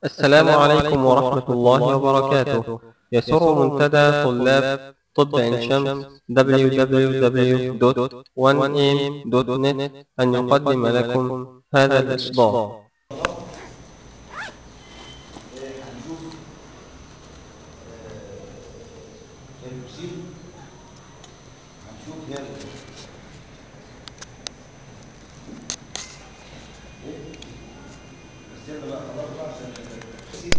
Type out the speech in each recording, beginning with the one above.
السلام عليكم ورحمة الله وبركاته يسر منتدى طلاب طب عين شمس www.1am.net أن يقدم لكم هذا الإصدار هنشوف البسيل هنشوف هي ايه بس يلا بقى خلاص بقى عشان البسيل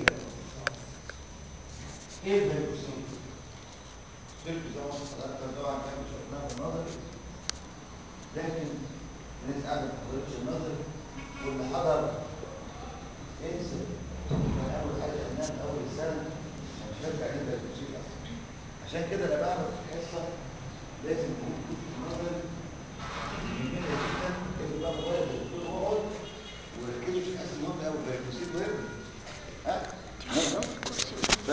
ايه البسيل البسيل زي ما حضرتك طبعا كان شفناه في النظري لكن الناس قاعده ما حضرتش النظري واللي حضر انسى كان اول حاجه خدناها من اول السنه مش فاكر عليه ده التفسير اصلا عشان كده انا بعمل في الحصه لازم يكون جزء نظري يهمنا جدا اللي بقى موبايل الدكتور اقعد وركزوا في الحصه مهمه قوي في التفسير مهم ها ف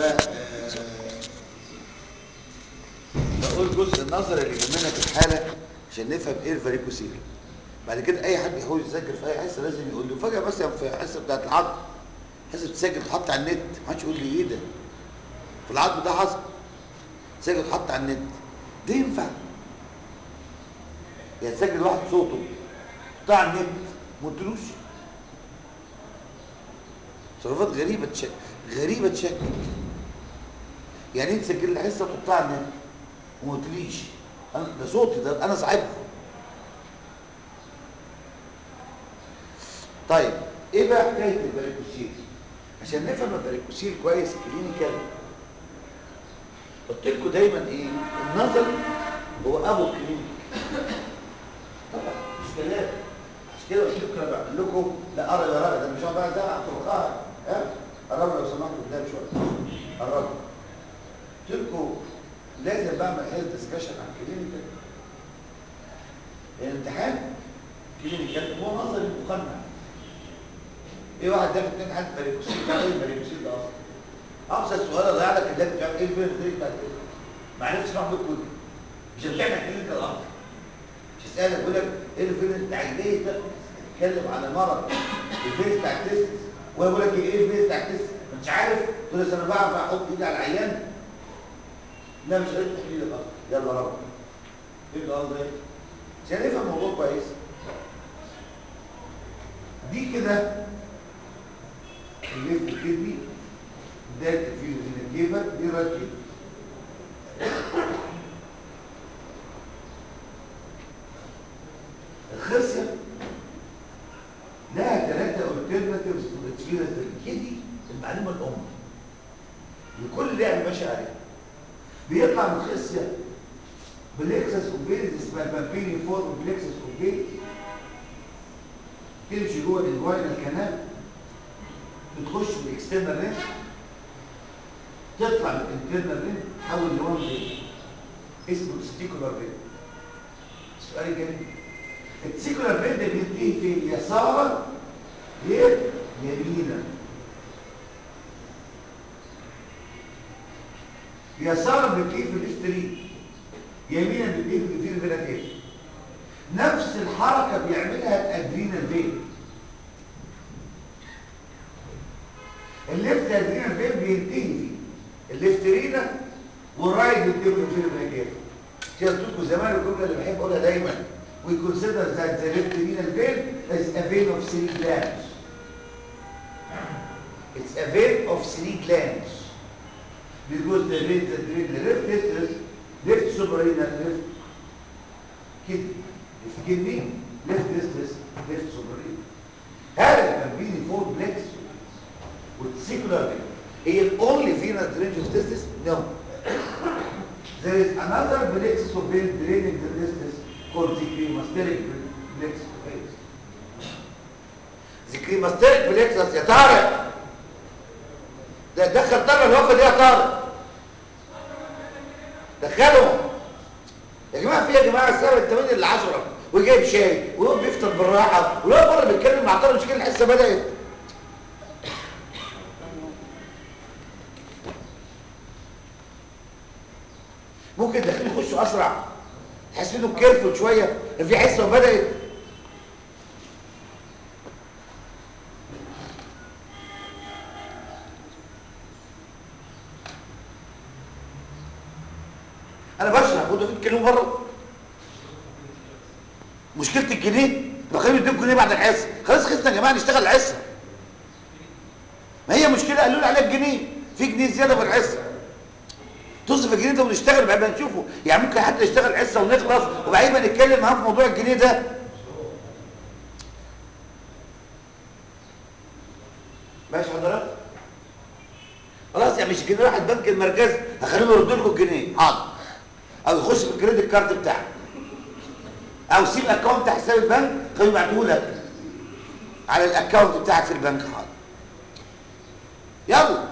بقول الجزء النظري اللي يهمنا في الحاله عشان نفهم ايه الفاريكوسيل بعد كده اي حد يحاول يسجل في اي حصه لازم يقول له فجاه مثلا في الحصه بتاعت العظم حصه تسجل تحط على النت ما حدش يقول لي ايه ده في العظم ده حصل تسجل تحط على النت ده ينفع يعني تسجل واحد صوته تحطها على النت ما قلتلوش تصرفات غريبه تشك غريبه تشكك يعني ايه تسجل لي حصه وتحطها على النت وما قلتليش أنا ده صوتي ده انا صاحبها طيب ايه بقى حكايه الباريكوسيل عشان نفهم الباريكوسيل كويس كلينيكال قلت لكم دايما ايه النظر هو ابو الكلينيك طبعا مش كلام مش كده قلت لكم انا بعمل لكم لا ارى يا راجل ده مش هقعد بقى زعق في القاعه ها قربوا لو سمحتوا قدام شويه قربوا قلت لكم لازم بعمل هيلث ديسكشن عن الكلينيكال الامتحان كلينيكال هو نظري مقنع ايه واحد داخل اتنين حد باريكوسيل ده ايه الباريكوسيل ده اصلا ابسط سؤال اضيع لك اللي بتعمل ايه الفيرس دي بتاعت كده مع نفسك تسمع له كله مش هتعمل كلينيكال اصلا مش هسالك بيقول لك ايه الفيرس بتاع البيت ده تتكلم عن المرض الفيرس بتاع التست وهو يقول لك ايه الفيرس بتاع التست ما انتش عارف تقول لي انا بعرف احط ايدي على العيان لا مش قادر تحط ايدك اصلا يلا رب ايه الغلط ده عشان نفهم الموضوع كويس دي كده الليفت كدني بداية الفيلو هنا الجيبة دي رايت كدني الخصية لها ثلاثة alternatives to experience الكدني المعلومة الأم لكل لعب ماشي عليها بيطلع من الخصية بليكسس اوبيز اسمها البامبيني فورم بليكسس اوبيز تمشي جوه الانجوينال كانال بتخش في الاكسترنال رينج تطلع من الانترنال رينج تحول لوان رينج اسمه تستيكولار رينج السؤال الجميل التستيكولار رينج بينتهي فين يسارا غير يمينا يسارا بينتهي في الاستريت يمينا بينتهي في الفيل فيناتيف نفس الحركه بيعملها الادرينال فين الليفت ادرينال فين بينتهي فيه الليفت رينا والرايت بينتهي في الفيل فيناتيف كده قلت لكم زمان الجمله اللي بحب اقولها دايما we consider that the left renal vein is a vein of three glands it's a vein of three glands because the vein that drain the left testis left suprarenal left kidney left kidney left testis left suprarenal هذا البامبيني فور بلكس والسيكولار vein هي الاونلي venous drainage of testis no there is another plexus of vein draining the testis called the cremasteric plexus of vein the cremasteric plexus يا طارق ده دخل طارق الوقفه دي يا طارق دخلهم يا جماعه في يا جماعه الساعه 8 ل 10 وجايب شاي وهو بيفطر بالراحه ولو بره بيتكلم مع طارق مش كده الحصه بدات ممكن داخلين يخشوا اسرع تحس انه كيرفول شويه في حصه وبدات تاخدوا 100 كيلو بره مشكله الجنيه بخليهم يديكم جنيه بعد الحصه خلاص خلصنا يا جماعه نشتغل الحصه ما هي مشكله قالوا لي عليها الجنيه في جنيه زياده في الحصه تصرف الجنيه ده ونشتغل بعد ما نشوفه يعني ممكن حتى نشتغل حصه ونخلص وبعدين ما نتكلم معاه في موضوع الجنيه ده ماشي حضرتك خلاص يعني مش الجنيه راح البنك المركزي هخليهم يردوا لكم الجنيه حاضر او يخش في الكريدت كارد بتاعك او سيب اكونت بتاع حساب البنك خليه يبعته لك على الاكونت بتاعك في البنك حاضر يلا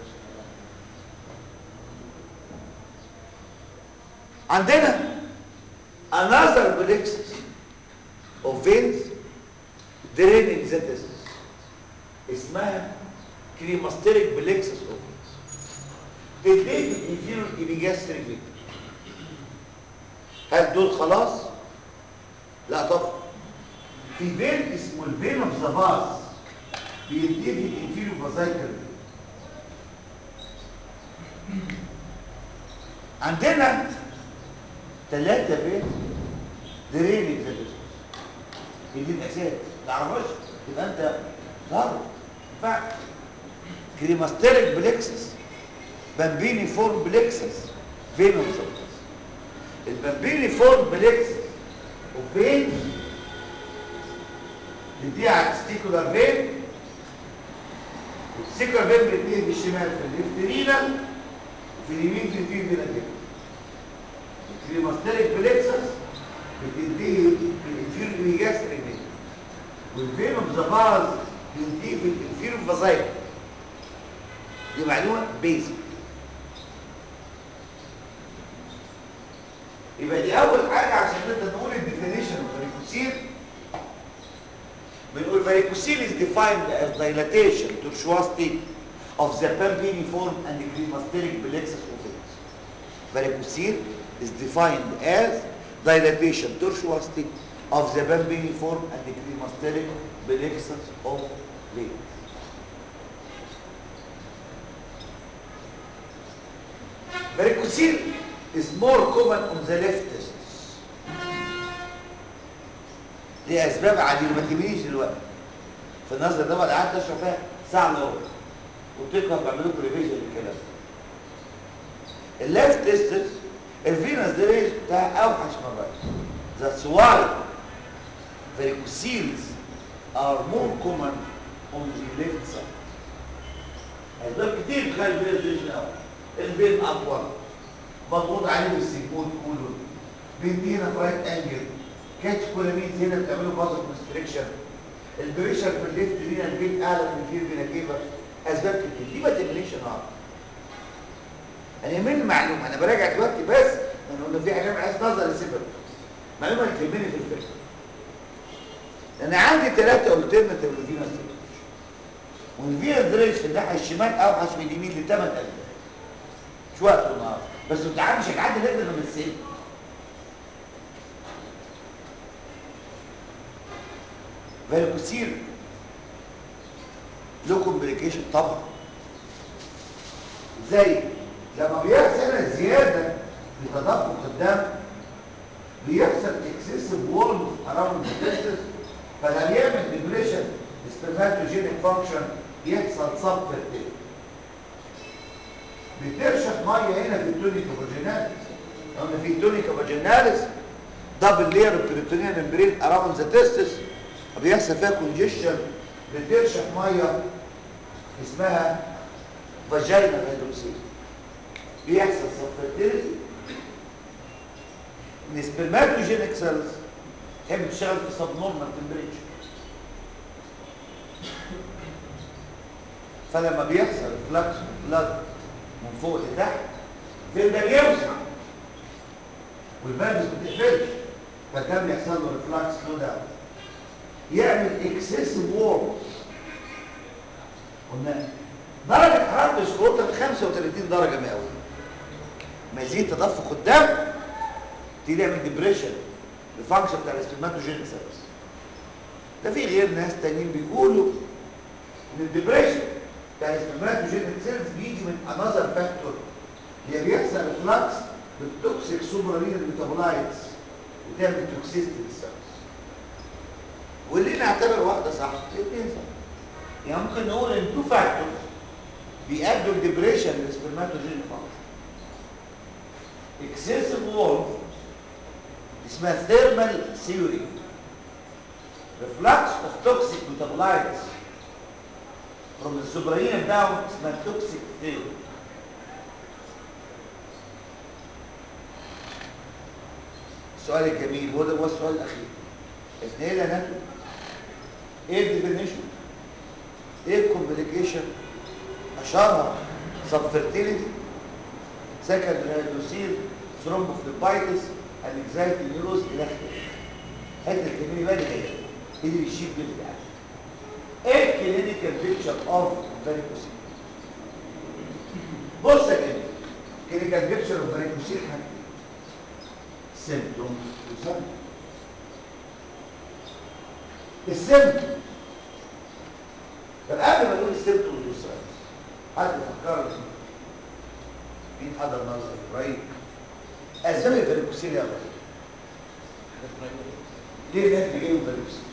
عندنا another plexus of veins draining the testis اسمها cremasteric plexus of veins تدليك الانفيرور epigastric vein هل دول خلاص لا طبعا في فين اسمه الفين اوف ذا باس بينتهي في الانفيريور فازايكل عندنا ثلاثة فين درينج ذا دي الاساس ما تعرفوش يبقى انت ضارب ينفع كريماستيريك بليكسس بامبيني فورم بليكسس فين اوف ذا باس البامبيني فورم بليكسس وفين بتديها على التستيكولار فين التستيكولار فين بتديها في الشمال في الليفترينال وفي اليمين في الفين فينا كده الكريماستيريك بليكسس بتديه في الانفيرو ميجاستريك فين والفين اوف ذا باز بينتهي في الانفيرو فازايك دي معلومه بيزك يبقى دي اول حاجه عشان نقدر نقول الديفينيشن اوف varicocele بنقول varicocele is defined as dilatation tortuosity of the pampiniform and cremasteric plexus of veins. Varicocele is defined as dilatation tortuosity of the pampiniform and cremasteric plexus of veins. Varicocele is more common on the left testis. ليه اسباب عادي ما تهمنيش دلوقتي في النظر ده بقى قعدت اشرح فيها ساعه الا ربع قلت لكم بعمل لكم ريفيجن للكلام الليفت تستس الفينس دريج بتاع اوحش من الرايت That's why varicocele are more common on the left side. اسباب كتير تخلي الفينس دريج الاول الفين اطول مضغوط عليه بالسيكون كولون بيدينا في رايت انجل كاتش كولامين هنا بتعمله بازل كونستريكشن البريشر في الليفت لينا البيت اعلى من الفير بينا كيفر اسباب كتير دي ما تهمنيش النهارده انا يهمني المعلومه انا براجع دلوقتي بس انا قلنا في حاجات عايز نظر لسبب المعلومه اللي تهمني في الفكره انا عندي ثلاثه الترناتيف للفينس والفينس دريش في الناحيه الشمال اوحش من اليمين لثمان اسباب مش وقت النهارده بس انت عارف مش هتعدي نقدر نمثله فالكوسير له كومبليكيشن طبعا زي لما بيحصل زياده في تدفق الدم بيحصل اكسسيف وورم اراوند ذا فلما يعمل ديبريشن سبرماتوجينيك فانكشن يحصل سب فيرتيليتي بترشح ميه هنا في التونيكا فاجيناليس قلنا في تونيكا فاجيناليس دبل لير بريتونيا ممبرين اراوند ذا تستس بيحصل فيها كونجيشن بترشح ميه اسمها فاجينال هيدروكسيد بيحصل سبفيرتيليتي ان سبرماتوجينيك سيلز تحب تشتغل في سب نورمال تمبريتشر فلما بيحصل فلاكس بلاد من فوق لتحت الفيل ده بيوسع والفالفز ما بتقفلش فالدم يحصل له ريفلاكس سلو داون يعمل اكسسيف وورم قلنا درجة حرارة السكروتة 35 درجة مئوية ما يزيد تدفق الدم تيجي يعمل ديبريشن الفانكشن بتاع السبرماتوجينيك سيلز ده في غير ناس تانيين بيقولوا ان الديبريشن بتاع السبرماتوجينيك سيلز بيجي من انذر فاكتور اللي بيحصل فلاكس بالتوكسيك سوبرالين ميتابولايتس وتعمل توكسيستي للسيلز واللي نعتبر واحده صح الاثنين صح يعني ممكن نقول ان تو فاكتورز بيأدوا لديبريشن للسبرماتوجين فانكشن اكسسيف وولف اسمها ثيرمال ثيوري reflux of toxic metabolites from the suprarenal down اسمها toxic theory السؤال الجميل هو ده هو السؤال الاخير ايه الاناتومي ايه الديفينيشن ايه الكومبليكيشن اشارها سبفيرتيليتي سكند هيدروسيل ثرومبوفليبايتس انكزايتي نيوروز الى اخره حته الكلمه بقى اللي جايه اللي بيشيل جلد يعني ايه الكلينيكال بيكتشر اوف فاريكوسيل بص يا جماعه كلينيكال بيكتشر اوف فاريكوسيل حاجتين سيمبتوم وسيمبتوم السيمبتوم طب قبل ما نقول السيمبتوم والسيمبتوم حد فكرني مين حضر نظر ابراهيم اسباب الفاريكوسيل يا ابراهيم ليه الناس بيجيبوا فاريكوسيل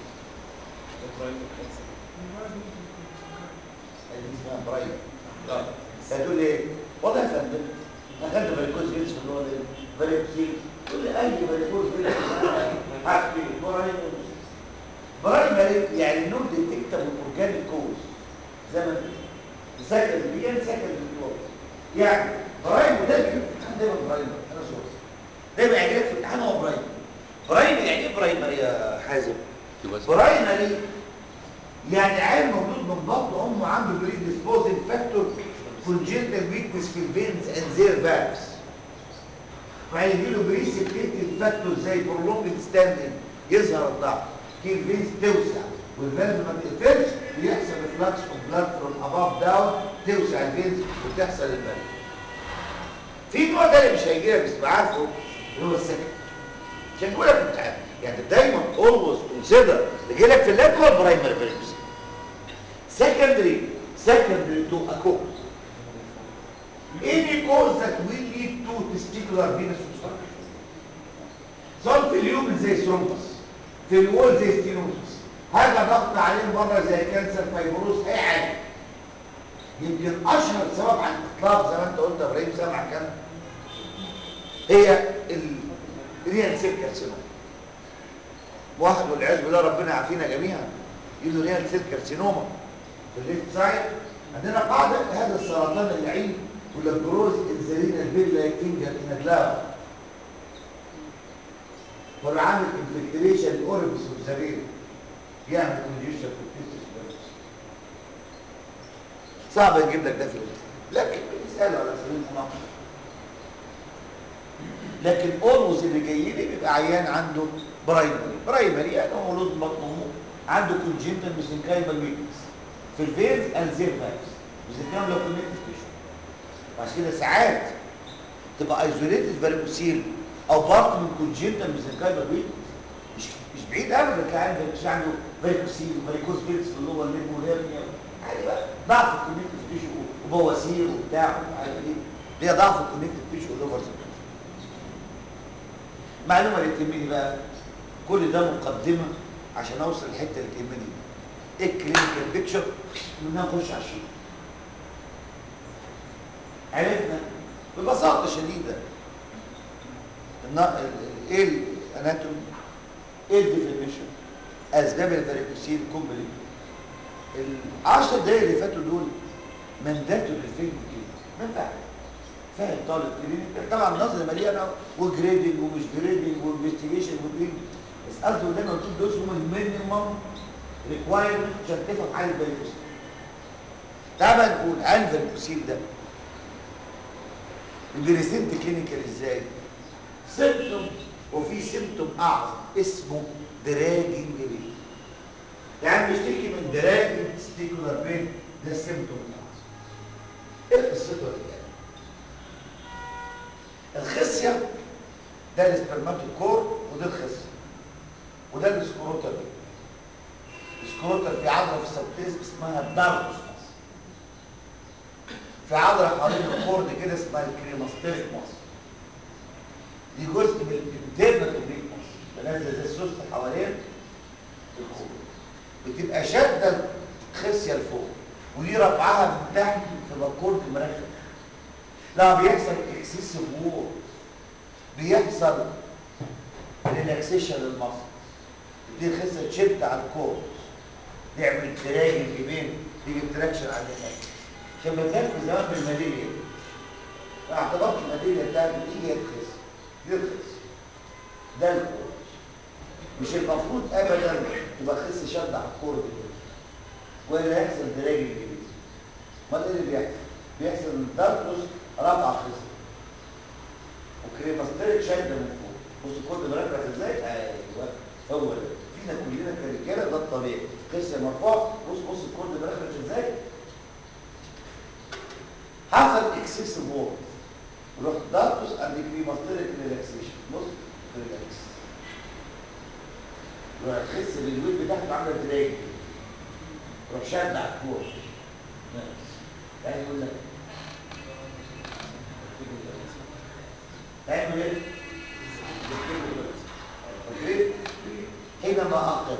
دي اسمها ابراهيم هتقول ايه والله يا فندم اخدت فاريكوز فيلز في اللغه دي فاريكوسيل كل اي فاريكوز فيلز حسبي ابراهيم برايمري يعني نون ديتكتابل اورجانيك كوز زي ما سكن بيان سكن بالكوز يعني برايم وده بيجي في الامتحان دايما برايمري انا صور دايما يعجبك في الامتحان هو برايمري برايمري يعني ايه برايمري يا حازم برايمري يعني عيل مولود من بطن امه عنده بريديسبوزنج فاكتور كونجنتال ويكنس في الفينز اند زير فالفز فهيجي له بريسبتيتد فاكتور زي برولونج ستاندنج يظهر الضعف كي الفينز توسع والفالف ما تقفلش بيحصل ريفلكس اوف بلاد فروم اباف داون توسع الفينز وتحصل الفالف في نوع تاني مش هيجي لك بس عارفه اللي هو السكن عشان كده كنت عارف يعني دايما اولويز كونسيدر اللي جاي لك في اللاب هو البرايمري فيرجس secondary secondary to a cause any cause that will lead to testicular venous obstruction سواء في اليوم زي ثرومبس في الوول زي ستينوزس هذا ضغط عليه بره زي كانسر فيبروس اي حاجه يمكن اشهر سبب على الاطلاق زي ما انت قلت يا ابراهيم سامع كام هي الريال سيل كارسينوما واحد والعياذ بالله ربنا يعافينا جميعا يقول له ريال سيل كارسينوما في الليفت سايد عندنا قاعده هذا السرطان اللعين ولا جروز انزلين البيلا يكتنجر انجلاو هو عامل انفلتريشن الاوربس والزرير يعمل كونجيشن في التستس صعب يجيب لك ده في الامتحان لكن بنساله على سبيل المناقشه لكن اولوز اللي جاي لي بيبقى عيان عنده برايمري برايمري يعني هو مولود بطن امه عنده كونجنتال ميزنكايمال ويكنس في الفيرز الزير فايبس ميزنكايمال لو كونكتيف تيشو عشان كده ساعات تبقى ايزوليتد فاريكوسيل او بارت من كونجنتال ميزنكايمال ويكنس مش مش بعيد ابدا تلاقي عنده مش عنده فاريكوسيل وفاريكوز فيرز في اللور ليب وهيرنيا عادي بقى ضعف الكونكتيف تيشو وبواسير وبتاع وعارف ايه دي ضعف الكونكتيف تيشو وليفر معلومه اللي تهمني بقى كل ده مقدمه عشان اوصل الحته اللي تهمني ايه الكلينيكال بيكتشر منها نخش على الشيء عرفنا ببساطه شديده ايه الاناتومي ايه الديفينيشن اسباب الفاريكوسيل كومبليت العشر دقايق اللي فاتوا دول منداتوا للفيلم كده ما ينفعش فاهم طالب كلينيكال طبعا النظر مليانه وجريدنج ومش جريدنج وانفستيجيشن وجريدنج بس قصدي اللي انا قلت دول هم المينيمم ريكوايرمنت عشان تفهم حاله الفاريكوسيل تعال بقى نقول هل الفاريكوسيل ده البريزنت كلينيكال ازاي؟ سيمتوم وفي سيمتوم اعظم اسمه دراجنج بين يعني بيشتكي من دراجنج ستيكولار بين ده السيمتوم الاعظم ايه قصته دي الخصيه ده الاسبرماتوكور وده الخصيه وده السكروتر السكروتر في عضله في السبتيز اسمها الداركوس في عضله حوالين الكورد كده اسمها الكريماستيريك ماسل دي جزء من الانترنال اوبليك بنزل زي السوست حوالين الكوع بتبقى شاده الخصيه لفوق ودي رفعها من تحت في بكورة المناخير لا بيحصل اكسسيف وور بيحصل ريلاكسيشن للمصل دي الخصيه تشد على الكور تعمل تراجع الجبين تيجي تراكشن على الناحيه عشان ما تاكل زمان بالماليه ما اعتبرش الماليه بتاعت دي هي الخصيه دي الخصيه ده الكور مش المفروض ابدا تبقى خصيه شد على الكور دي ولا يحصل دراج الجبين ما ايه اللي بيحصل بيحصل ان الدارتوس رفع خصيه وكريماستريك شد من فوق بص كل مركز ازاي ايوه هو ده فينا كلنا كرجاله ده الطبيعي خصيه مرفوع بص بص الكل مركز ازاي حصل اكسسيف وورد روح دارتوس اند كريماستريك ريلاكسيشن بص ريلاكس روح تحس بالويت بتاعته عامله دراج روح شد على الكوع يعني يقول لك تعمل ايه؟ اوكي حينما اقف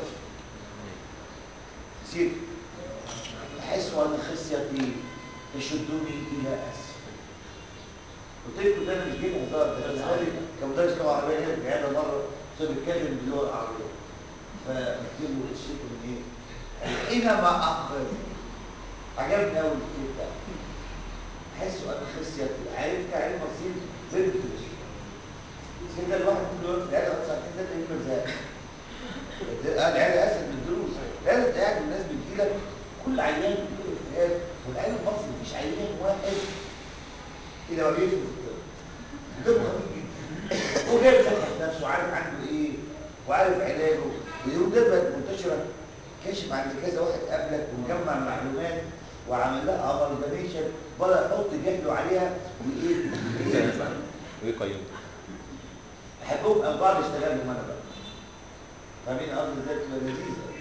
سيب احس ان خصيتي تشدني الى اسفل قلت لكم ده انا مش جاي هزار ده انا قالي كمدرس لغه عربيه هنا في العياده مره كنت بتكلم باللغه العربيه فقلت له الشيء من ايه؟ حينما اقف عجبني قوي الكتاب ده احس ان خصيتي عارف كعلم بسيط زي الفلوس كده الواحد كل يوم في العياده مثلا كده تلاقيه زهق العياده اسهل من الدروس العياده قاعد الناس بتجيلك كل عيان بيجيله اكتئاب والعيان المصري مفيش عيان واحد الا ما بيفهم دمه خفيف جدا هو جاي يثقف نفسه وعارف عنده ايه وعارف علاجه واليوم ده بقت منتشره كاشف عند كذا واحد قبلك ومجمع معلومات وعمل لها امالجاميشن بدا يحط جهله عليها وايه ويقيم بحبهم قوي بعض اشتغلهم انا بقى فاهمين قصدي ازاي تبقى لذيذه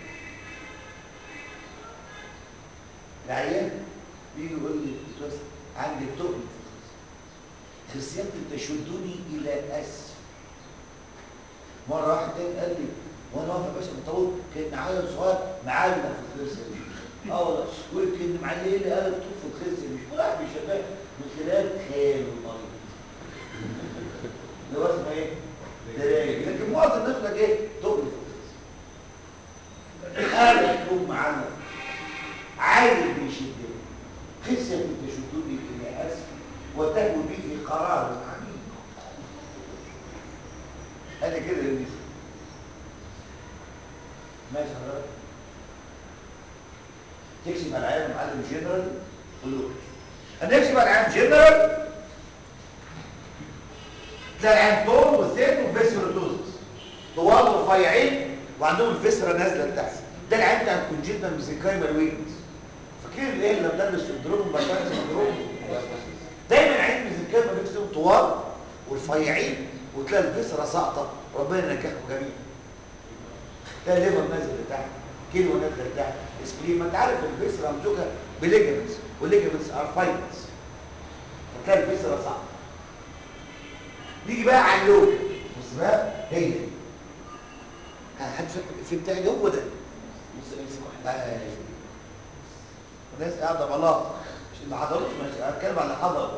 العيان بيجي يقول لي بس عندي تقل في الخصيه خصيتي تشدني الى اسفل مره واحد تاني قال لي وانا واقف يا باشا بطول كان عيل صغير معلق في الخصيه دي اه والله ويمكن معلق لي قلب طول في الخصيه مش ملاحظ شباب من خلال خيال المريض اللي هو اسمه ايه؟ دراج لكن معظم الناس لك ايه؟ تقل في الخصيه قلب طول معلق عايز بيشدني خصيه تشدني الى اسفل وتهوي بي في قرار عميق هذا كده يا ماشي حضرتك تكشف على العيان معلم جنرال قول له هنكشف على العيان جنرال تلاقي العيان طول وثين وفيسيروتوزس طوال ورفيعين وعندهم الفيسرا نازله لتحت ده العيان بتاع الكونجنتال ميزيكايمال وينز فاكرين ايه اللي بنلبس سندروم وبرتانس سندروم دايما العيان ميزيكايمال وينز طوال ورفيعين وتلاقي الفيسرا ساقطه ربنا ينكحكم جميعا تلاقي الليفر نازل لتحت كيلو نازل لتحت اسبرين ما انت عارف الفيسرا ممسوكه بليجمنتس والليجمنتس ار فايبرز فتلاقي الفيسرا ساقطه نيجي بقى على اللون بص بقى هي دي حد في بتاعي هو ده الناس قاعده بلاط مش اللي حضروش مش هتكلم عن اللي حضروا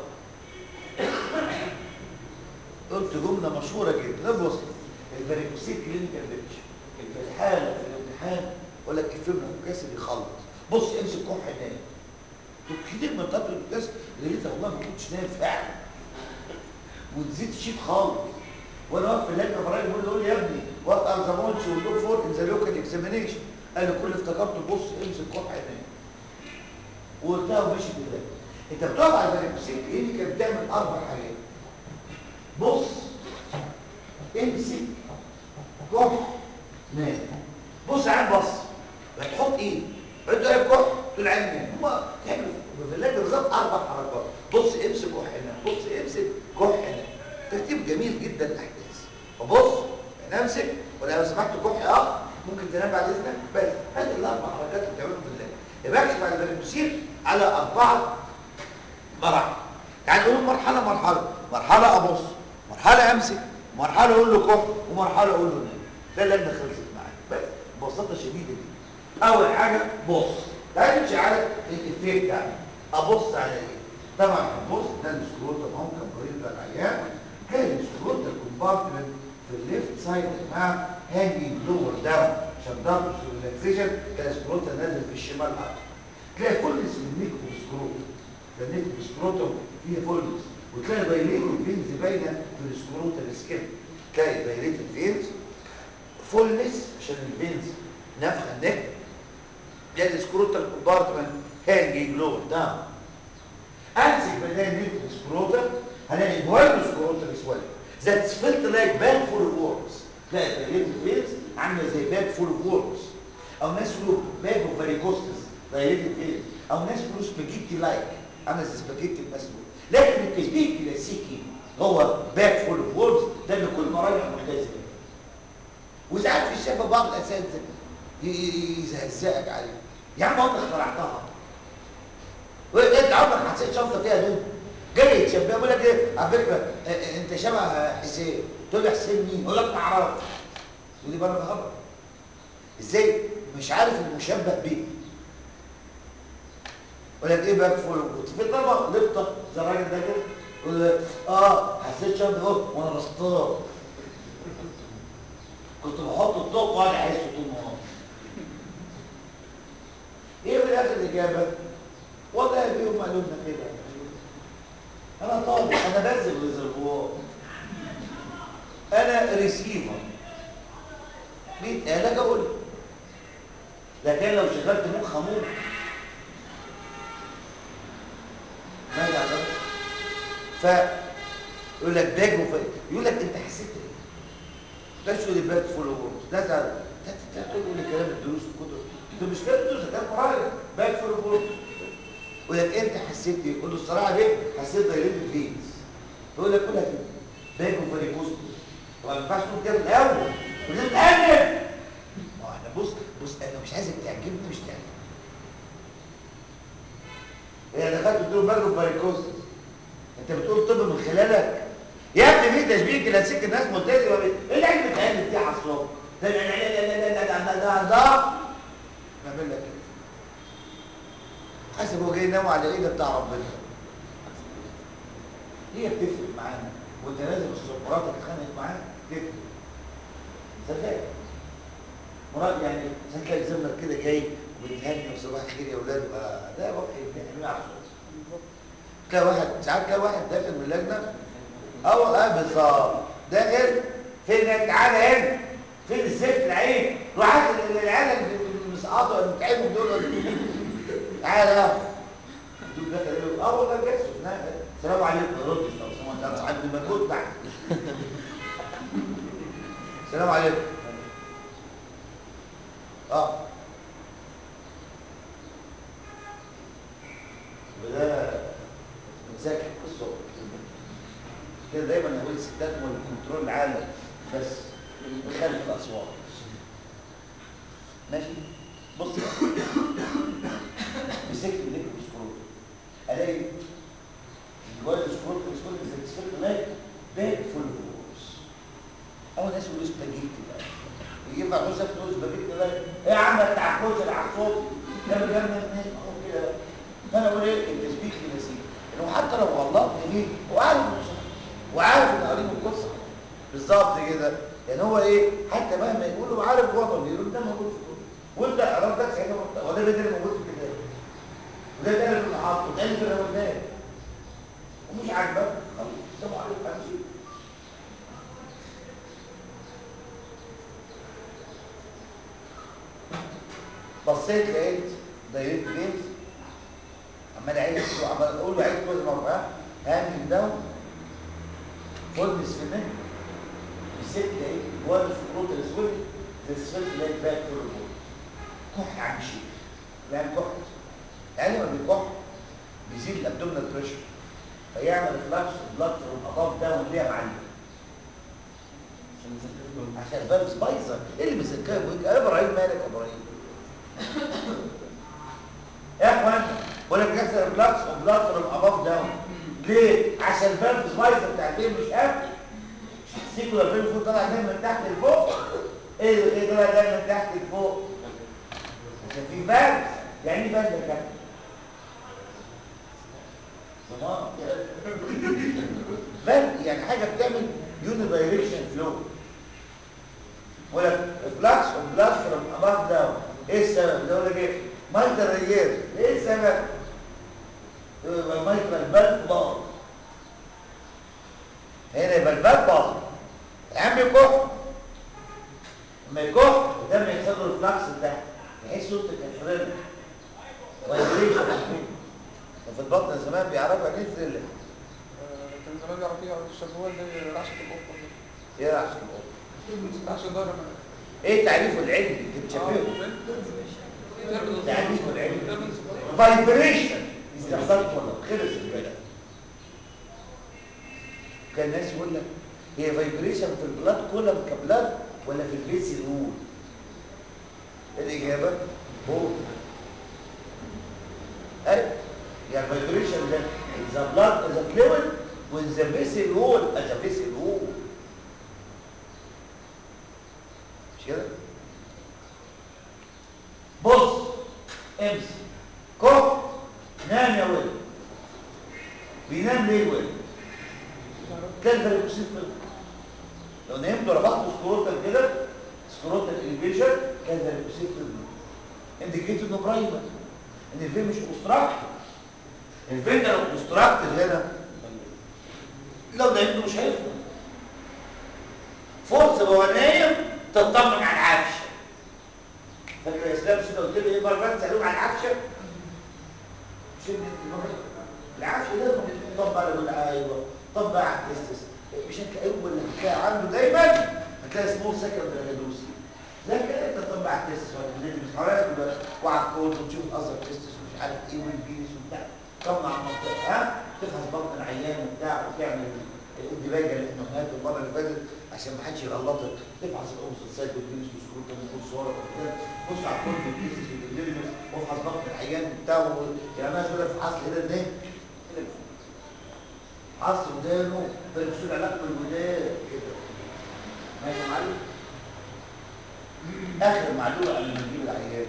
قلت جمله مشهوره جدا ده بص الفاريكوسيت كلينيكال بيتش في الحاله في الامتحان يقول لك الفيبر الكاس يخلط بص امسك كح نايم كتير من طب الكاس لقيت والله ما كنتش نايم فعلا وتزيد شيت خالص وانا واقف في اللجنه فراجل بيقول له يا ابني وات ار ذا بوينتس يو لوك فور ان ذا لوكال اكزامينيشن قال لي كل اللي افتكرته بص امسك كح نايم وقلتها ومشي كده انت بتقعد على الفاريكوسيت كلينيكال بتعمل اربع حاجات بص امسك كح نام بص عين بص هتحط ايه انت قايل كح تقول عين نام هو تعمل في اللجنه بالظبط اربع حركات بص امسك كح نام بص امسك كح نام ترتيب جميل جدا الاحداث فبص انا امسك ولا لو سمحت كح اه ممكن تنام بعد اذنك بس هذه الاربع حركات اللي بتعملهم في اللجنه يبقى اكتب على الفاريكوسيل على اربعه مراحل يعني نقول مرحله مرحله مرحله ابص مرحله امسك مرحله اقول له كح ومرحله اقول له نام ده اللجنه خلصت معاك بس ببساطه شديده دي اول حاجه بص تعالى نمشي على الافيه بتاعنا ابص على ايه طبعا هنبص ده السكروتم اهو كان مريض بتاع العيان كان السكروتم كومبارتمنت في الليفت سايد يا جماعه هانجينج لور داون عشان ضغط ريلاكسيشن كان السكروتم نازل في الشمال اكتر تلاقي فولنس في النيك والسكروتم ده النيك والسكروتم فيها فولنس وتلاقي دايليتد فينز باينه في السكروتال سكين تلاقي دايليتد فينز فولنس عشان الفينز نفخه النك ده السكروتال كومبارتمنت هانجينج لور داون امسك بدايه النيك والسكروتم هلاقي فويل سكروتال سويل ذاتس فيلت لايك باك فول اوف وورمز تلاقي دايليتد فينز عامله زي باك فول اوف وورمز او ناس له باك اوف فاريكوستس دايليتد فينز او ناس له سباجيتي لايك عامله زي سباجيتي المسلوق لكن التشبيه الكلاسيكي هو باك فول اوف وورمز ده اللي كل مراجع ملتزمه وساعات في الشفا بعض الاساتذه يزهزقك عليه يا عم انت اخترعتها انت عمرك حسيت شنطه فيها دود جاي تشبه بيقول لك ايه على فكره انت شبه حسين تقول لي حسين مين؟ اقول لك ما اعرفش تقول لي بره بهرب ازاي مش عارف المشبه بيه يقول لك ايه باك فول في طبق لفطه زي الراجل ده كده يقول لك اه حسيت شنطه اهو وانا بصطاد كنت بحط الطوق واقعد احس طول النهار ايه في الاخر الاجابه والله بيهم قالوا لنا كده انا طالب انا بنزل ريزرفوار انا ريسيفر بيت انا اقول لكن لو شغلت مخ هموت ما يعرف ف يقول لك باج وف... يقول لك انت حسيت ايه ده شو اللي باج فول اوف ده ده ده تقول لي كلام الدروس والكتب ده مش كلام الدروس ده كلام مراجع باج فول اوف يقول لك انت حسيت ايه يقول له الصراحه دي حسيت دايرين الفيز يقول لك قول لك باج وفاريكوستوس طبعا ما ينفعش تقول كده من الاول ولازم تقلب ما احنا بص بص انا مش عايزك تعجبني مش تعجبني هي دخلت بتقول باج وفاريكوستوس انت بتقول طب من خلالك يا ابني في تشبيه كلاسيك الناس ملتزمه بيه ايه اللي عايز بتقلب دي على الصوت ده لا لا لا لا لا لا لا ده بعمل لك كده حاسب هو جاي ينام على ايه ده بتاع ربنا هي بتفرق معانا وانت لازم الصبرات تتخانق معاك تفرق صدق مراد يعني تلاقي زمنك كده جاي وبتهني وصباح الخير يا اولاد ده وقت بنعمل على الصوت تلاقي واحد ساعات تلاقي واحد داخل من اللجنه او اه بالظبط داخل فين تعالى هنا فين الزفت العين روح هات العيال اللي مسقطوا اللي بتعبوا دول تعالى دول دخل اه والله جالس السلام عليكم ما ردش طب سلام عليكم عندي مجهود تحت السلام عليكم اه وده مذاكر الصبح كده دايما اقول الستات هو الكنترول العالي بس بخلف الاصوات ماشي بص مسكت الليك بالسكروت الاقي الجوال السكروت السكروت السكروت هناك باك فول فورس اول ناس يقولوا سباجيتي بقى ينفع تقول سبت تقول سباجيتي بقى ايه يا عم بتاع الكوز اللي على الصوت ده بجد اهو كده فانا اقول ايه التشبيه كلاسيكي انه حتى لو غلطني فيه هو عارف انه صح وعارف ان قريب القصه بالظبط كده يعني هو ايه حتى مهما يقولوا عارف وطني يقول ده موجود في الكتب وانت قررت ساعتها هو ده اللي موجود في الكتاب وده ده اللي حاطه وده اللي رواه ومش عاجبك خلاص السلام عليكم امشي بصيت لقيت دايركت فينز عمال اعيد وعمال اقول له عيد كل مره هانج داون فولنس في النك مسكت لقيت جوال الفروت الاسود زي السفلت لقيت باك كل الجول كح عم شيء يعني كح يعني لما بيكح بيزيد الابدومينال بريشر فيعمل فلاكس بلاد فروم اباف داون ليه يا معلم عشان الفالفز بايظه ايه اللي مسكها يا ابراهيم مالك يا ابراهيم يا اخوان بقول لك يحصل بلاكس اوف بلاد فروم اباف داون ليه عشان الفالفز بايظه بتاعتين مش قافل سيكولار فين فوق طالع دايما من تحت لفوق ايه اللي طالع دايما من تحت لفوق عشان في فالف يعني ايه فالف يا كابتن تمام فالف يعني حاجه بتعمل يوني دايركشن فلو ولا فلاكس اوف بلاد فروم اباف داون ايه السبب ده ولا ايه مايتر ريير ايه السبب يبقى مايتر البلد باظ هنا يبقى البلد باظ العم يكح لما يكح الدم يحصل له الفلاكس ده تحس صوت الكفرين فايبريشن وفي البطن زمان بيعرفوا يعني ايه ثريلر كان زمان بيعرف فيها الشبوال ده رعشة القطة ايه عشان الأم؟ رعشة ضرب ايه تعريفه العلمي اللي بتشبهه تعريفه العلمي فايبريشن استخدمت ولا خلص البلد كان الناس يقول لك هي فايبريشن في البلاد كولم كبلاد ولا في البيس الأول الإجابة هو أي يعني فايبريشن ده إذا بلاد إذا فلويد وإذا بيس الأول إذا بيس الأول مش كده؟ بص امسك كف نام يا ولد بينام ليه الولد؟ كان فريكوسيد لو نمت وربطت سكروتك كده سكروتك الفيجن كان فريكوسيد انديكيت انه برايمر ان الفين مش كونستراكت الفين ده لو كونستراكت هنا لو نمت مش هيفضل فرصه وهو نايم تطمن على العفش فاكر يا اسلام سيدي قلت لي ايه مره فاتت سالوه على العفشه شد العفش ده طب على كل ايوه طب على التستس مش هتلاقيه ولا هتلاقي عنده دايما هتلاقي سمول سكند هيدروسي زي كده انت طب على التستس ولا اللي مش حواليك وعلى الكود وتشوف الاثر تستس ومش عارف ايه والبينس وبتاع طمع على المنطقه ها تفحص بطن العيان وبتاع وتعمل الدباجه اللي احنا قلناها المره اللي فاتت عشان ما حدش يغلطك تفحص الام السايد والبينس والسكروت وكل صورك وكده بص على الكود والبينس والدباجه وافحص بطن العيان وبتاع يعني انا شويه فحص هنا ده عصر ودانه بالرسول علاقه بالودان كده ماشي يا معلم اخر معلومه قبل ما نجيب العيان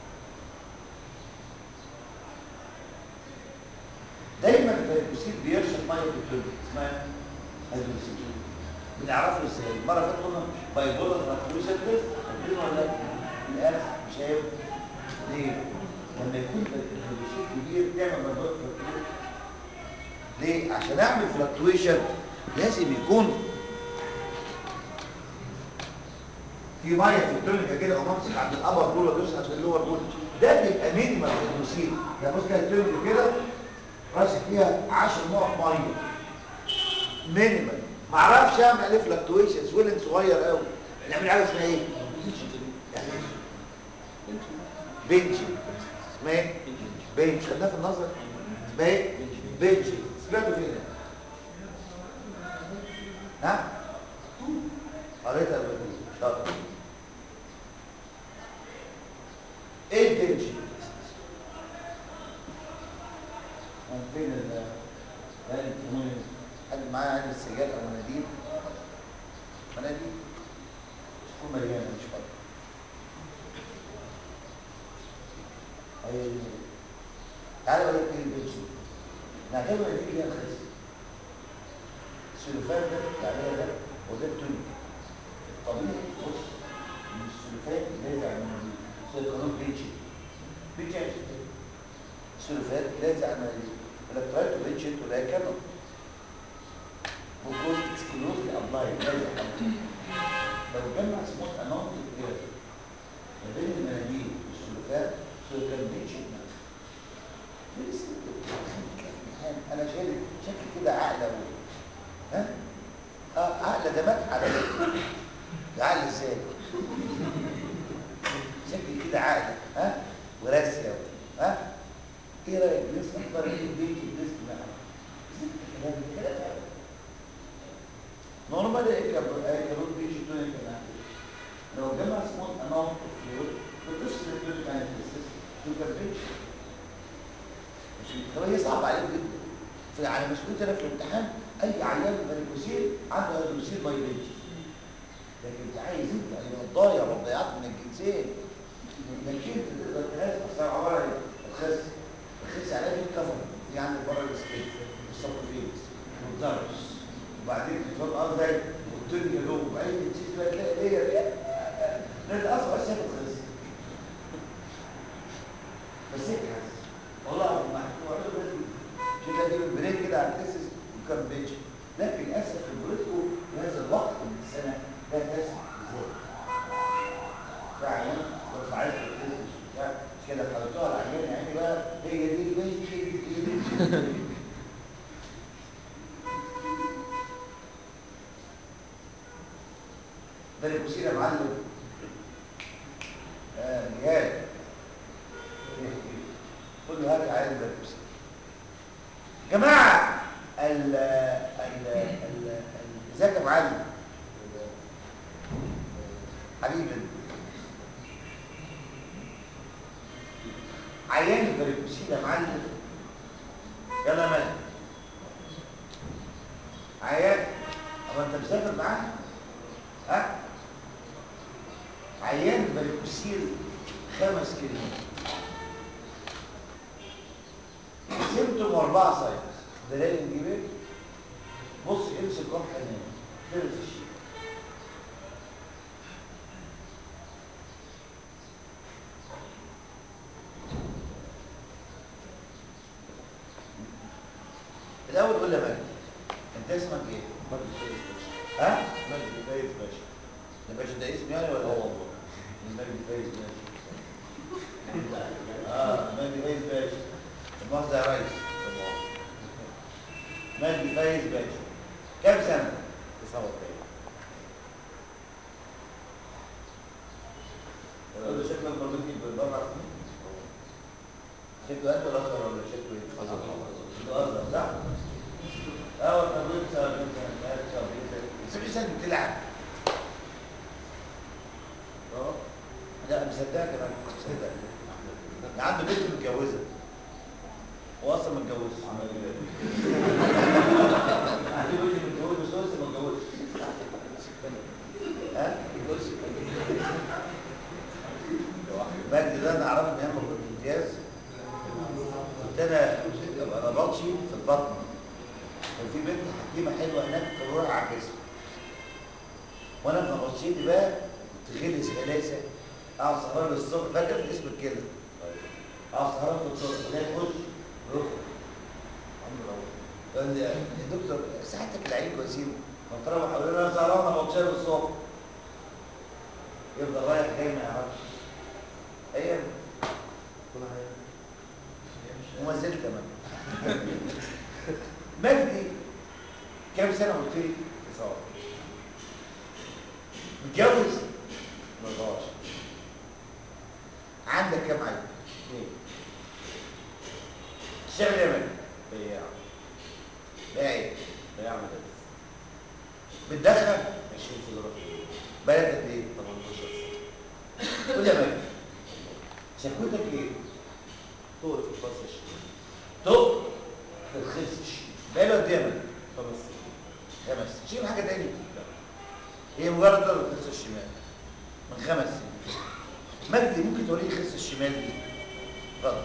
دايما الفيروسيد بيرشف ميه في الكبد اسمها هيدروسيد بنعرفه ازاي مره فاتت قلنا بايبولر ترانسفيوجن تيست عارفين ولا لا الان مش عارف ليه لما يكون الفيروسيد كبير تعمل بايبولر ليه عشان اعمل فلكتويشن لازم يكون في ميه في التونيكا كده وممسك عند الابر بول وادوس عند اللور بول ده بيبقى مينيمال هيدروسيل ده بص كده التونيكا كده راسك فيها 10 نقط ميه مينيمال ما اعرفش اعمل عليه فلكتويشن سويلنج صغير قوي نعمل حاجه اسمها ايه؟ يعني بنج اسمها ايه؟ بنج خدناها في النظر اسمها ايه؟ بنج سمعتوا فين ها؟ قريتها قبل كده شاطر ايه البنج؟ فين ال حد معاه عين السجاد او مناديل مناديل تكون مليانه مش فاضيه ايوه تعالى اقول لك ايه البنج نعتبر ان دي ليها خس السلوفان ده اللي عليها ده وده التونيك الطبيعي بص ان السلوفان لازق على المناديل زي قانون بيتشي بيتشي يعني السلوفان لازق على المناديل الكترايت وبيتشي ولا كانوا وجود اكسكلوزلي ابلاي لازق على لو جمع سموث اماونت كبير ما بين المناديل والسلوفان سلوفان بيتشي انا شايل شكل كده عقله ها اه عقله ده مات على ده عقل ازاي شكل كده عقله ها وراسيه ها ايه رايك بيصحى اختار ايه البيت الديسك معاه كلام كلام نورمال ايه كارون بيجي توني كمان لو جمع سمول اماونت اوف فلويد بتدوس الفلويد مانيفستس تو كابيتش مش هي صعب عليك جدا في على مسؤوليتي انا في الامتحان اي عيان فاريكوسيل عنده هيدروسيل بايبيتي لكن انت عايز انت ايها الضايع والضيعات من الجنسين لكن انت تقدر تهز اصل عباره عن الخس الخس على ايه كفر في عندك بره السكيت السبروفيكس والدرس وبعدين تفضل ارضك والدنيا جوه اي جنسين بقى تلاقي ليه لان اصلا بس شايف الخس بس هيك حاسس والله هو محكوم عليه بس كده دي البريك كده على التسس وكان بيتش لكن للاسف في البريكو في هذا الوقت من السنه لا تسمع بذلك فعلا كنت عايز التسس مش كده خلطوها العيان يعني بقى هي دي البيت هي دي البيت بريكوسين يا معلم آه جهاد كل هذا عيان بريكوسين جماعة ال ال ال ازيك يا معلم حبيبي عيان البريكوسين يا معلم يلا يا مجد عيان هو انت مسافر معاه ها عيان البريكوسين خمس كلمات سيمتوم واربعه ساينس دلائل الجبال بص امسك روح حنان فرز الشيء الاول قول لي يا مجدي انت اسمك ايه مجدي فايز باشا ها مجدي فايز باشا ده باشا ده اسم يعني ولا اه والله مجدي فايز باشا اه مجدي فايز باشا المؤاخذة يا ريس مجدي فايز باشا كم سنة؟ 49 قول له شكلك مربوط بالبابا شكله قد ولا اصغر ولا شكله ايه؟ أصغر. شكله اصغر صح؟ اه طب وانت انت انت سنة بتلعب اه لا مصدقك انا مصدقك ده عنده بنت متجوزه هو اصلا ما اتجوزش عمل ايه؟ عنده بنت متجوزه بس هو لسه ما اتجوزش ها؟ مجدي ده انا اعرفه من ايام ما كنت امتياز كنت انا ابقى نبطشي في البطن كان في بنت حكيمه حلوه هناك في روح على الجسم وانا في نبطشيتي بقى كنت غلس غلاسه اقعد سهران للصبح فاكر اسم كده اقعد سهران في الصبح ولا يخش يخرج قال لي يا دكتور ساعتك العين كويسين كنت روح اقول له انا سهران نبطشيه للصبح يفضل رايح جاي ما يعرفش ايام وما زلت كمان مجدي كام سنه قلت لي؟ 9 متجوز 14 عندك كام عيل؟ 2 تشتغل ايه يا مجدي؟ بياع باعي بياع مدارس بتدخن 20 سيجاره في اليوم بالك قد ايه؟ 18 سنه قول يا مجدي شكوتك ايه؟ طول في الفصل الشمال طب ما تخسش بقاله قد ايه يا مجدي؟ خمس سنين خمس شيل حاجه تاني لا هي مجرد ضرب الخس الشمال من خمس سنين مجدي ممكن توريني الخس الشمال دي اتفضل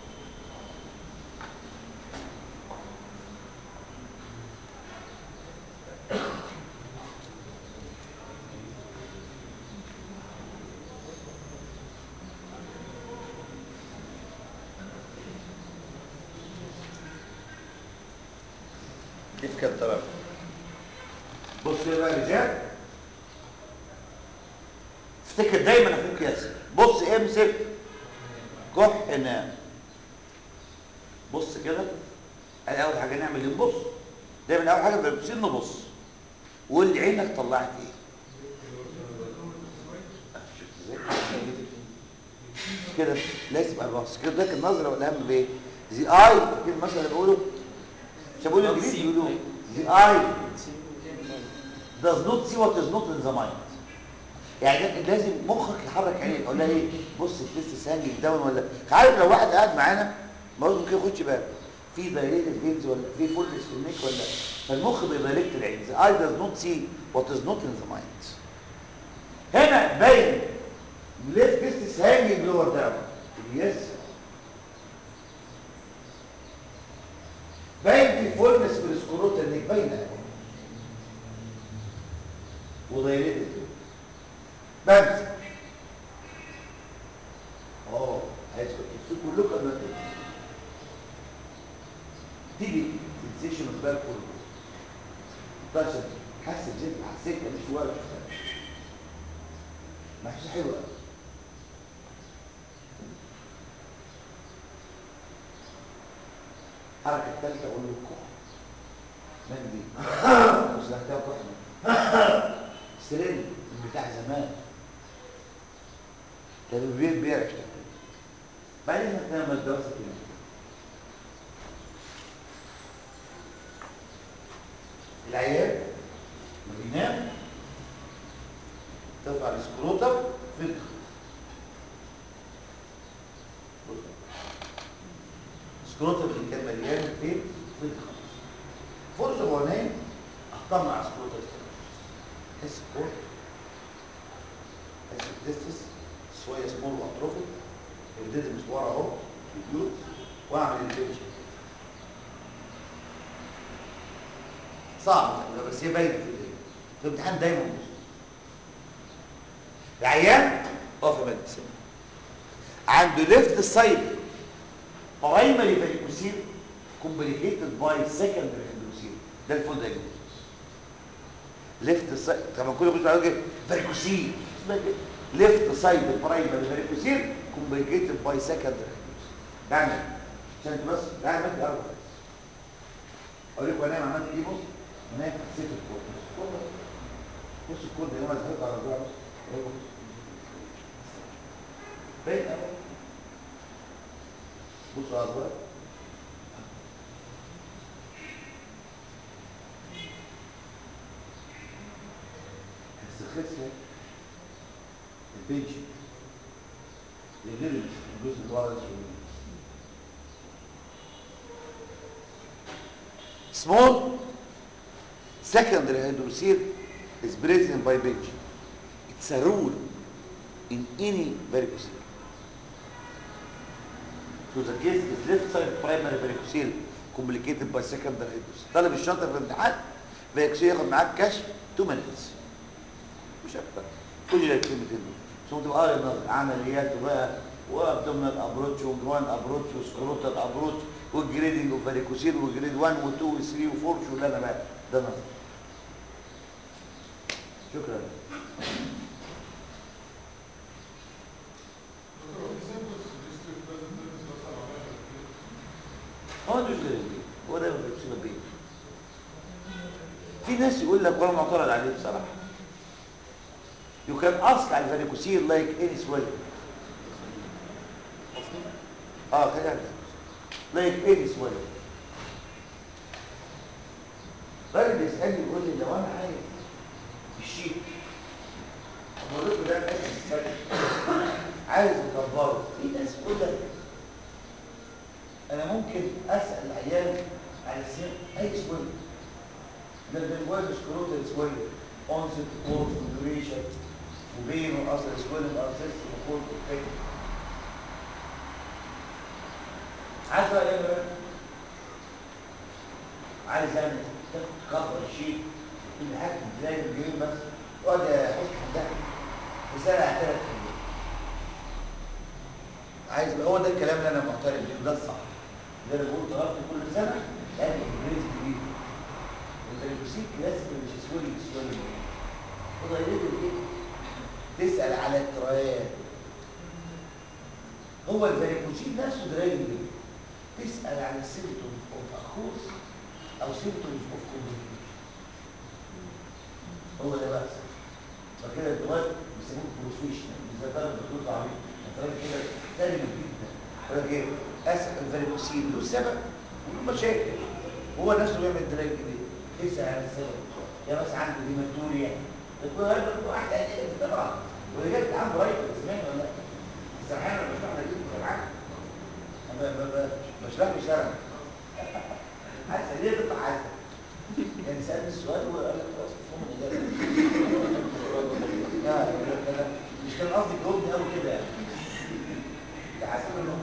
دي في كام طرف بص يا بقى يا رجال افتكر دايما اخوك ياسر بص امسك كح نام بص كده ادي اول حاجه نعمل ايه نبص دايما اول حاجه بنبص نبص وقول لي عينك طلعت ايه شفت ازاي كده لازم ابص كده ده النظره والاهم بايه زي اي كده مثلا بيقولوا مش بيقولوا انجليزي بيقولوا زي اي does not see what is not in the mind يعني ده لازم مخك يحرك عينيك اقول لها ايه بص التست هانجنج داون ولا عارف لو واحد قاعد معانا ما هو ممكن ياخدش باله في دايليتد فينز ولا في فولنس في النيك ولا لا فالمخ بيدايلكت العين the eye does not see what is not in the mind هنا باين left fist is hanging lower down yes باين في فولنس في السكروت النيك باينه ودايليتد بمسك اه عايز كلكم قبل تيجي سنسيشن اوف بالك كله بس حاسس بزيت حسيت مش وارد محسوس حلو قوي الحركه الثالثه اقول له كح مجدي وسلامتها كحنا سرين بتاع زمان كان البيت بيعرف بعدين هتنام الدراسه كده العيال لما بينام ترفع السكروتر في الدخل السكروتر اللي كان مليان فين في الدخل فرصه وهو نايم اطمع على السكروتر تحس الكور تحس الديستس شويه سمول واتروفيك الديد مش ورا اهو البيوت واعمل البيتش صعب لا بس هي باينه في ال- في الامتحان دايما بص العيان اقف يا مجلس عنده ليفت سايد برايمري فاليكوسيل كومبليكيتد باي سكندري فاليكوسيل ده الفول دايجنوستس ليفت سايد طبعا كل يخش على فاليكوسيل اسمها كده ليفت سايد برايمري فاليكوسيل كومبليكيتد باي سكندري بعمل عشان انت بس قاعد مد اربع اقول لكم انا عملت ايه بص انا حسيت الكود بص الكود ده يوم زهقت على الجوع باين قوي بصوا على الجوع بس خسر البنش الليفل الجزء اللي ورا ده small secondary hydrocele is present by bench. It's a rule in any varicocele. So the case is left side primary varicocele complicated by secondary hydrocele. طالب الشاطر في الامتحان varicocele ياخد معاك كشف 2 minutes مش اكتر كل ده الكلمتين دول ثم تبقى قاري النظر عمليات وبقى وابدومينال ابروتش وجوان ابروتش وسكروتال ابروتش والجريدنج اوف فاريكوسيل وجريد 1 و2 و3 و4 شغلانه بقى ده نظر شكرا هو ده جزء البيت هو ده فاريكوسيل البيت في ناس يقول لك وانا معترض عليه بصراحه You can ask على الفاريكوسيل like any swelling اه خلينا نبدأ. like any swelling راجل بيسألني يقول لي لو انا عايز الشيك مريض ده اساس السنة عايز اكبره في ناس يقول لك انا ممكن اسال العيال على سن اي سويل ده بالواد سكروتال سويل اونست كورس ودوريشن وبين واصل سويل ارسس وكورس وكده عايز بقى ايه بقى؟ عايز يعني تكبر الشيء كل حاجه تلاقي الجيم بس اقعد يا حسن ده رساله ثلاث ايام عايز بقى هو ده الكلام اللي انا معترف بيه ده الصح ده اللي بقول طلبت كل سنه لازم بريز جديد الفيروسيك لازم مش سوري سوري وضيعت ايه تسال على الترايات هو الفيروسيك نفسه دراجن جدا تسال على السيمتوم اوف اخوص او سيمتومز اوف كومبليكيشن هو ده بقى فكده الدوال بيسموه بروفيشنال اذا كان الدكتور ضعيف مثلا كده تاني جدا يقول لك ايه اسف الفاريكوسيل له سبب وله مشاكل هو نفسه بيعمل دراج جديد تسال على السبب يا بس عنده هيماتوريا تقول له ده واحد قال ايه طبعا واللي جت عنده رايت اسمعني ولا لا بس احيانا بشرح لك كده معاك بشرح لي شرح عايز ليه تطلع عايز يعني سألني السؤال وقال لك خلاص مفهوم الإجابة لا لا لا مش كان قصدي جاوبني قوي كده يعني انت حاسس انه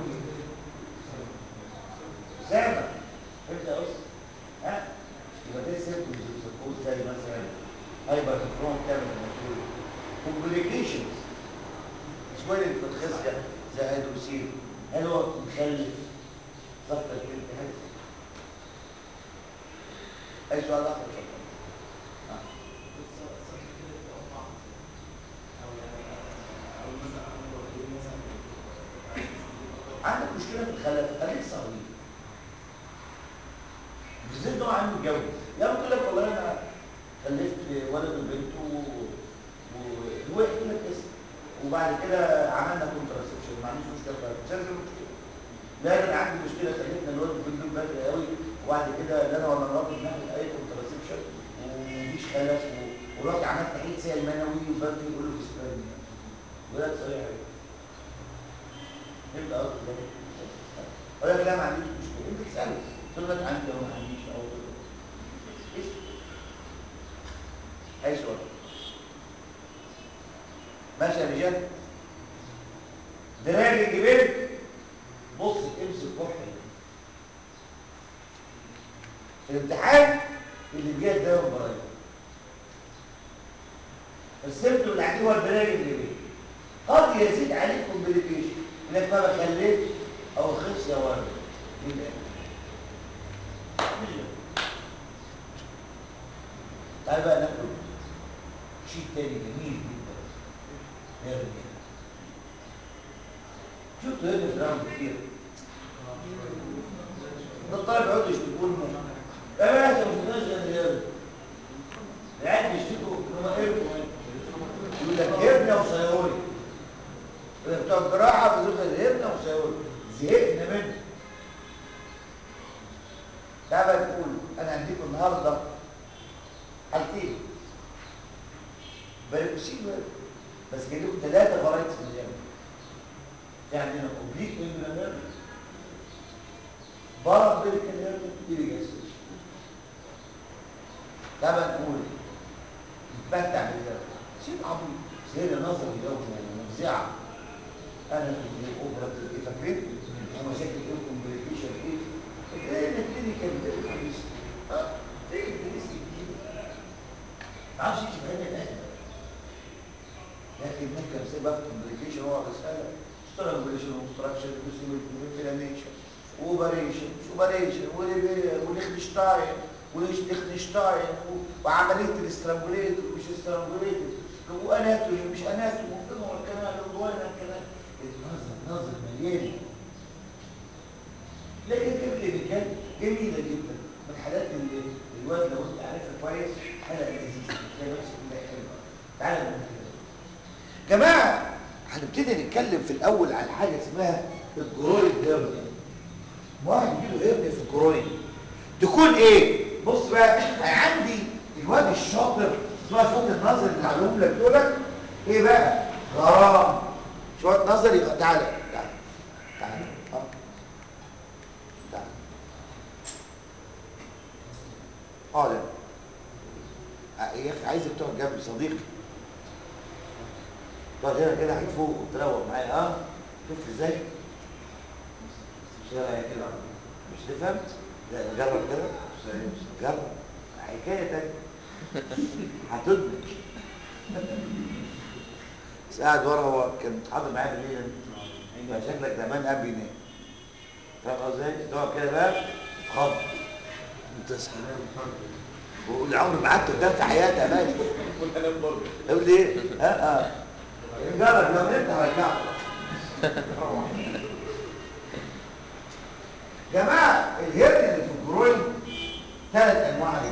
سامع فهمت يا أستاذ ها يبقى ده سيمبل سبوز زي مثلا هايبر كرون تعمل المسؤول كومبليكيشنز سويلنج في الخصية زي هيدروسيل هل هو مخلف ضغط الالتهاب اي سؤال اخر اتفضل آه. عندك مشكله في الخلف خليك صغير بالذات ان هو عنده متجوز يا ممكن لك والله انا خلفت ولد وبنت و و- هو يحكي لك اسم وبعد كده عملنا كونتراسبشن ما عنديش مشكله خالص مش لازم مشكله لا انا عندي مشكله خلفنا الولد وبنت دول بدري قوي وبعد كده لا انا ولا مراتي بنعمل اي كونتراسبشن ومفيش خلف و- ورحت عملت تحليل سائل منوي وبنتي يقول له بسكرين ولاد صريح قوي فهمت قصدي ده؟ اقول لك لا ما عنديش مشكله انت تساله تقول لك عندي او ما عنديش او ايش اي سؤال ماشي يا رجال دراج الجبال بص امسك كحل في الامتحان اللي بيها ده المباراه السيمتوم اللي عندي هو الدراج الجبال قد يزيد عليك كومبليكيشن انك ما بخليك او خلص يا ولد يبقى مش ده. تعال بقى ناخد شيء تاني جميل جدا يا رجال شفتوا هنا في راوند كتير ده الطالب يقعد يشتكوا لنا يا باشا ما شفناش يا رجال العيال بيشتكوا ان هم قرفوا يقول لك هرنه وصيوري يقول لك بتوع الجراحه بيقول لك هرنه وصيوري زهقنا منه ده بقى تقول انا هديكم النهارده حالتين باريكوسين بس جايب لكم ثلاثه فرايتس من الجنة في عندنا اوبليك امبرانير بارا بيركانير ايريجاسيس ده بقى نقول نتمتع بالجنة شيء عبيط سيرة نظري ده ومفزعة انا كنت اوبرا ايه فاكرين ومشاكل ايه وكومبليكيشن ايه ايه الكلينيكال فيري اه فين الكلينيكال جديد ما اعرفش يجي بهنا الاهل لكن ممكن اسيبها في كومبليكيشن واقعد اسالها سترانجوليشن وستراكشر انفلاميشن واوبريشن مش اوبريشن وليخنشتاين وليخنشتاين وعمليه الاسترانجوليت ومش استرانجوليت واناتومي ومش اناتومي وفين والكلام الجوانا الكلام النظر نظر مليان لكن الكلينيكال جميله جدا من الحالات اللي الواد لو انت عارفها كويس حاله لذيذه تلاقي نفسك كده حلوه تعالى نتكلم جماعه هنبتدي نتكلم في الاول عن حاجه اسمها الجرويد هيرنيا واحد يجيله هيرنيا في الجرويد تكون ايه بص بقى انا عندي الواد الشاطر اسمها شويه النظر اللي علوم لك دولت ايه بقى غرام شويه نظر يبقى تعالى تعالى تعالى اه تعالى اه لا آه، يا اخي عايزك تقعد جنبي صديقي تقعد هنا كده قاعد فوق وتروق معايا اه شفت ازاي شغل كده مش تفهم لا جرب كده جرب حكايه تانية هتدمج بس قاعد ورا هو كان حاضر معايا بالليل يبقى شكلك زمان قام بينام فاهم قصدي ازاي؟ تقعد كده بقى تخض وتصحى والعمر ما قعدت قدام في حياتي يا باشا والألم برضه يقول لي ايه؟ ها اه جرب لو نمت هرجعك جماعه الهرن اللي في الجروين ثلاث انواع ليه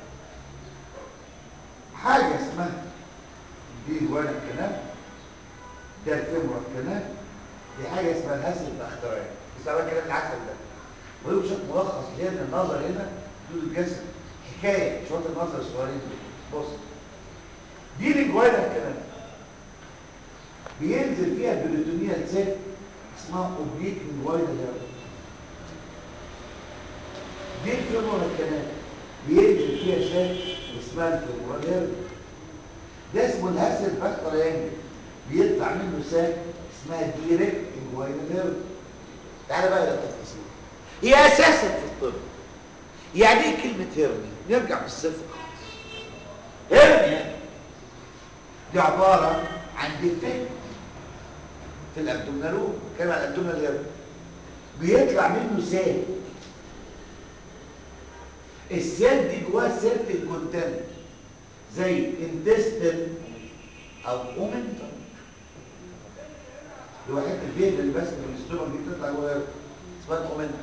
حاجه اسمها دي وانا الكلام ده الفيمورال كلام دي حاجه اسمها الهزل الاختراعي بس ده كلام العسل ده ويقول شويه ملخص لان النظر هنا دول الجسد حكايه شويه النظر الصغيرين دول بص دي الجوانا الكلام بينزل فيها بريتونيال سيل اسمها اوبليك لينجوايدا هيرو دي الفيمورال كانال بينزل فيها ساك اسمها الفيمورال هيرنيا ده اسمه الهاسل فاكتور يانجل بيطلع منه ساك اسمها ديريكت انجوينال هيرنيا تعالى بقى الى التفاصيل هي اساسا في الطب يعني ايه كلمه هيرنيا نرجع بالصفر هيرنيا دي عباره عن ديفكت في الابدومينال كلام عن الابدومينال هيرنيا بيطلع منه سال السال دي جواها سيرتل كونتنت زي انتستين او اومنتم اللي هو حته البيض اللي بس من الاستومك دي بتطلع جواها اسمها الاومنتم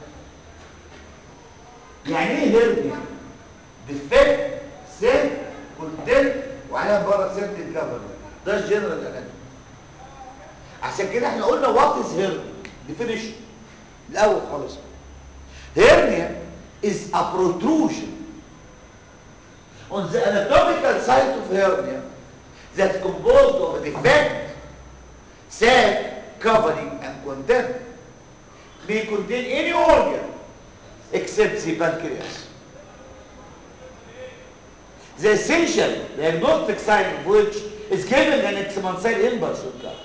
يعني ايه هيرنيا ديفكت سيل كونتنت وعليها بره سيرتل كفر ده الجنرال اناتومي عشان كده احنا قلنا وات از هيرنيا ديفينيشن الاول خالص hernia is a protrusion on the anatomical site of hernia that's composed of a defect sac covering and content may contain any organ except the pancreas the essential diagnostic sign of which is given an expansile impulse of cough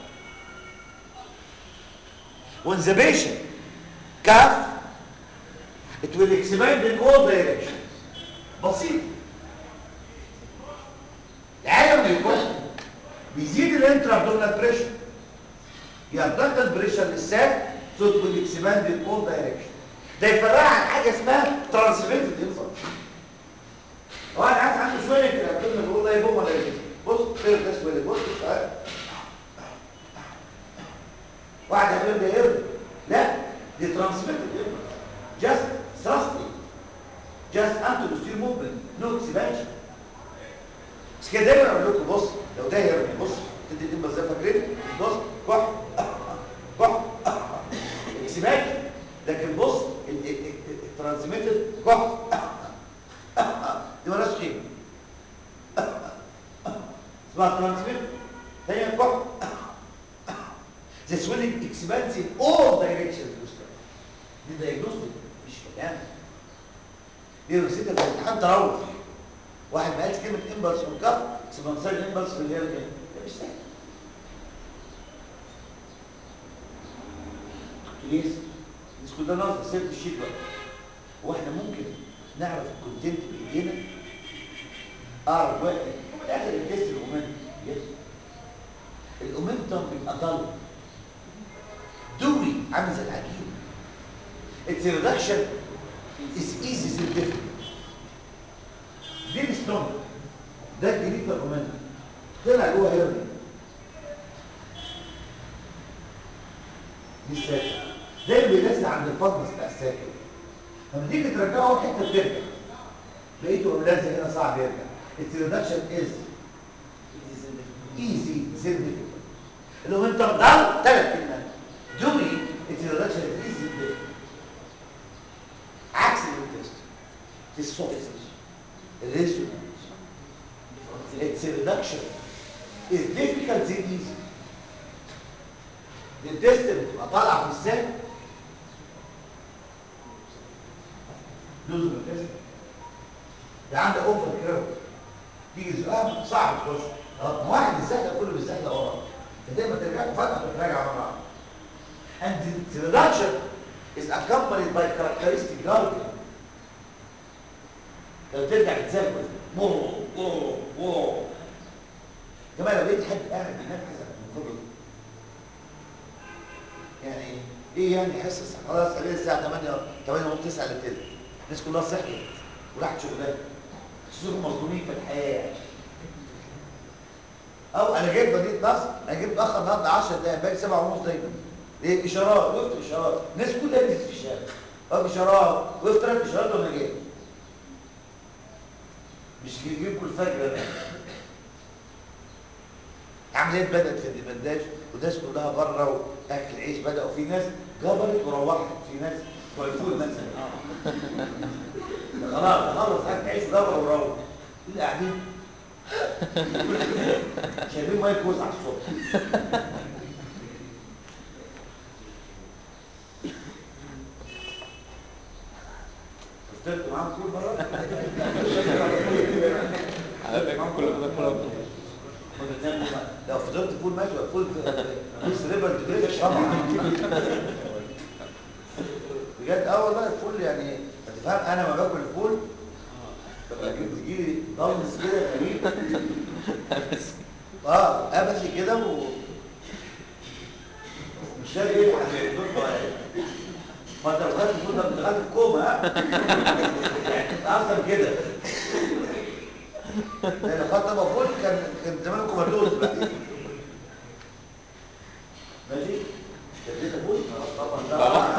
when the patient cough it will expand in all directions بسيط العالم يكون بيزيد الانترا ابدومينال بريشر يرتقي البريشر للساك so it will expand in all directions ده يفرقها عن حاجه اسمها ترانسميتد انفلت واحد عارف عنده شويه كده الابدومينال بيقول لا يبوم ولا يبوم بص خير ده شويه بص بص تعالى واحد هيقول ده هيرد لا دي ترانسميتد انفلت just thrusting just anti-posterior movement no expansion بس كده دايما اقول لكم بص لو ده هيرمي بص تدي الدم ازاي فاكرين بص كح كح اكسبانشن لكن بص الترانسميتد كح دي مالهاش قيمه اسمها ترانسميتد هي كح The swelling expands in all directions دي دايجنوستيك مش كلام دي رسيتها في الامتحان تروح واحد ما قالش كلمه امبلس والكف سبنسايد امبلس في الهير كده ده مش سهل ليس الناس كلها ناقصه سيرت الشيت بقى هو احنا ممكن نعرف الكونتنت بايدينا اعرف واحد ومن اخر التست الاومنتم يس الاومنتم بيبقى ضل دوي عامل زي العجين its reduction is easy significant دي الستومك ده الجديد الروماني طلع جوه هيرني دي الساكن ده اللي بيلسع عند الفضل بتاع الساكن لما تيجي ترجعه حته بترجع لقيته لازق هنا صعب يرجع its reduction is easy significant اللي هو انت ضل ثلاث كلمات دوي its reduction is easy significant عكس الانتست السوفيس الريزونانس its reduction is difficult and easy الانتست بتبقى طالعه في الساك لوز الانتست ده عنده اوفر كراود تيجي زقام صعب تخش اه واحد الزحله كله بالزحله ورا فدايما ترجع فجاه بتراجع مره واحده and the reduction is accompanied by characteristic gargling لو ترجع تتزلزل مو مو مو كمان لو لقيت حد قاعد هناك حسب من فضل يعني ايه يعني حصص خلاص قبل الساعه 8 8 ونص 9 الا تلت الناس كلها صحيت وراحت شغلها خصوصا مظلومين في الحياه او انا جايب مدينه نصر انا جايب متاخر النهارده 10 دقايق باقي 7 ونص دايما ليه اشارات وقفت اشارات الناس كلها نزلت في الشارع وقف اشارات وقفت ثلاث اشارات وانا جاي مش يجيبكم الفجر ده عمليات بدات في الدمرداش والناس كلها بره واكل عيش بداوا في ناس جبرت وروحت في ناس وقفوا مثلا خلاص خلص اكل عيش وجبر وروح اللي قاعدين شايفين ميه كوز على الصبح قلت له زرت فول ماشي ولا فول فول سريبر فريش طبعا بجد اه والله الفول يعني انت فاهم انا لما باكل الفول ببقى بيجي ضمس كده غريب اه ابس كده و مش لاقي ايه هتطبخ ما انت لو خدت الفول ده دخلت في كوما ها يعني انت اصلا كده لان لو خدت طبق فول كان كان زمان كوماتوز بقى ماشي اديت فول طبعا طبعا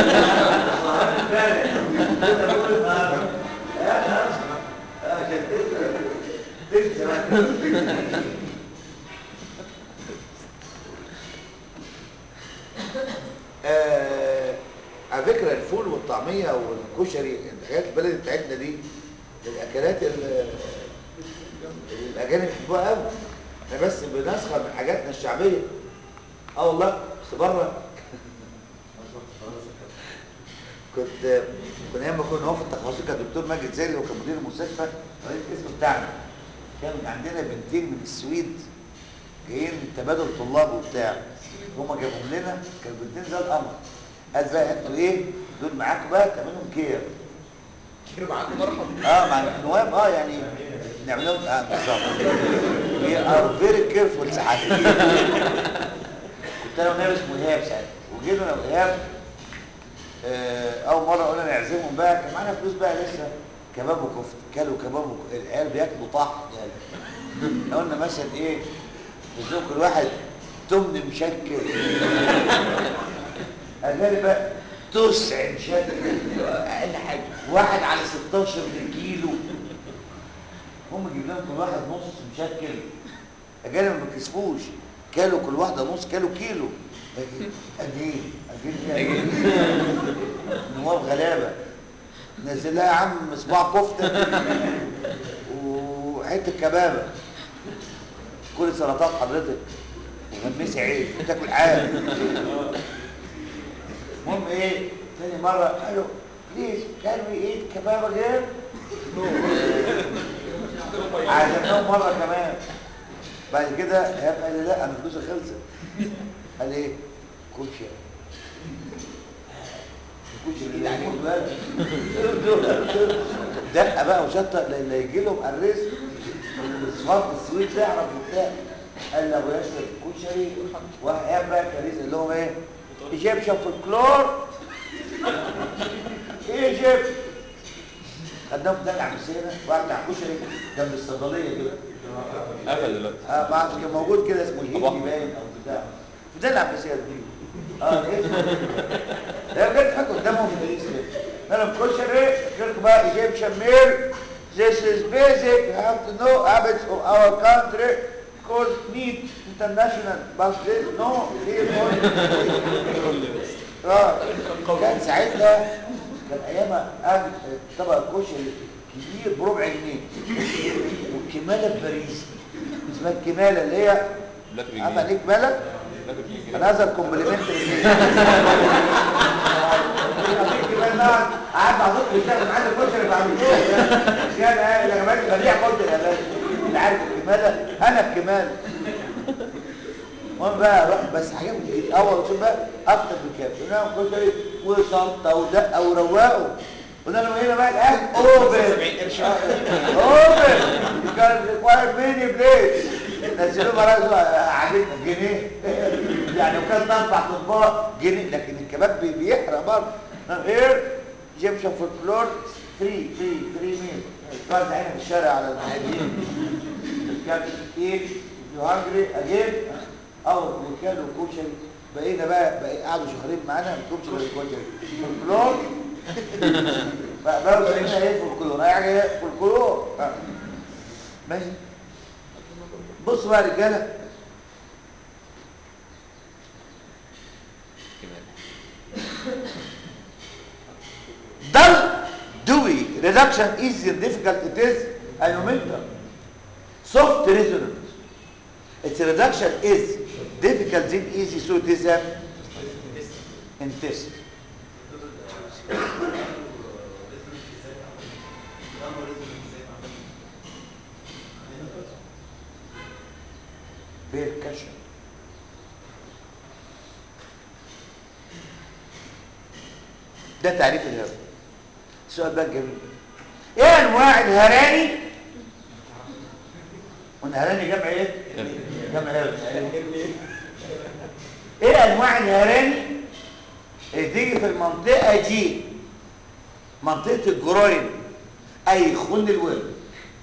آه، على فكرة الفول والطعمية والكشري الحاجات البلد بتاعتنا دي الأكلات ال- الأجانب بيحبوها قوي احنا بس بنسخر من حاجاتنا الشعبية اه والله بس بره كنت كنا ايام ما كنا هو في التخصص كان الدكتور ماجد زيري وكان مدير المستشفى قريت الاسم بتاعنا كان عندنا بنتين من السويد جايين تبادل طلاب وبتاع هما جابهم لنا كانوا بنتين زي القمر قال بقى انتوا ايه دول معاكم بقى تعملهم كير كيلو معاكم مرحبا اه مع النواب اه يعني نعمل لهم اه بالظبط we are very careful ساعات كنت انا وناس اسمه ايهاب ساعتها وجينا انا وايهاب آه، اول مره قلنا نعزمهم بقى كان معانا فلوس بقى لسه كباب وكفته كلوا كباب وك- العيال بياكلوا طحن يعني قلنا مثلا ايه نزلوا كل واحد تمن مشكل قال لي بقى تسع مشكل اقل حاجه واحد على 16 كيلو هم جيب لهم كل واحد نص مشكل اجانب ما بيكسفوش كيلو كل واحده نص كيلو كيلو اجين اجين اجين نواب غلابه نزل لها يا عم صباع كفته وحته كبابه كل سلطات حضرتك وغمسي عيش وتاكل حاجه المهم ايه تاني مره قالوا بليز كان وي ايت كبابه غير عزمناهم مره كمان بعد كده ايهاب قال لي لا انا فلوسي خلصت قال ايه كوتشي كوتشي يعني دقه بقى وشطه لا يجي لهم الرزق الصفات السويت ده يعرف وبتاع قال لي ابو ياسر كشري وايهاب بقى كان قال لهم ايه ايجيبشن فولكلور ايجيبت خدناهم في دلع مسيرة واحد بتاع كشري جنب الصيدليه كده قفل دلوقتي اه ما اعرفش كان موجود كده اسمه طبعا. الهندي باين او بتاع في دلع مسيرة دي اه ايه ده بجد فاكر قدامهم في الرئيس كده قال لهم كشري كلكم بقى ايجيبشن ميل This is basic. You have to know habits of our country. Called meat international. But this no. Here اه كان ساعتها كان ايامها قاعد طبق الكشري كبير بربع جنيه والكماله بباريس اسمها الكماله اللي هي بلاك بجنيه. عارفه ليه كماله؟ بلاك بجنيه. انا هذا الكومبلمنت قعد بعضكم بيشتغل معانا الكشري بعد كان ايه يا جماعه بديع قلت يا باشا اللي عارف الكماله انا الكماله المهم بقى روح بس حاجات جديدة اول شوف بقى اكتر من كده قلنا لهم كشري وشطه ودقه ورواقه قلنا لهم هنا بقى الاكل اوبن اوبن كان ريكواير ميني بليت نزلوا مراكز قاعدين جنيه يعني لو كان اربع اطباق جنيه لكن الكباب بي- بيحرق برضه هير جيبشن فولكلور 3 3 3 ميل توزعينها في الشارع على المعادين كان ايه يو هانجري اجين او وكالوا كوشري بقينا بقى, بقى قعدوا شهرين معانا ما بتقومش غير الكوشري فولكلور بقى بقى وسمينا ايه فولكلور اي حاجه ايه فولكلور آه. ماشي بصوا بقى يا رجاله dull dewy reduction easier difficult it is and momentum soft resonance its reduction is difficult then easy so it is an intense بيركشن ده تعريف الهرم السؤال بقى جميل ايه انواع الهراني والهراني جمع ايه جمع هرم ايه انواع الهراني اللي تيجي في المنطقه دي منطقه الجروين اي خن الورد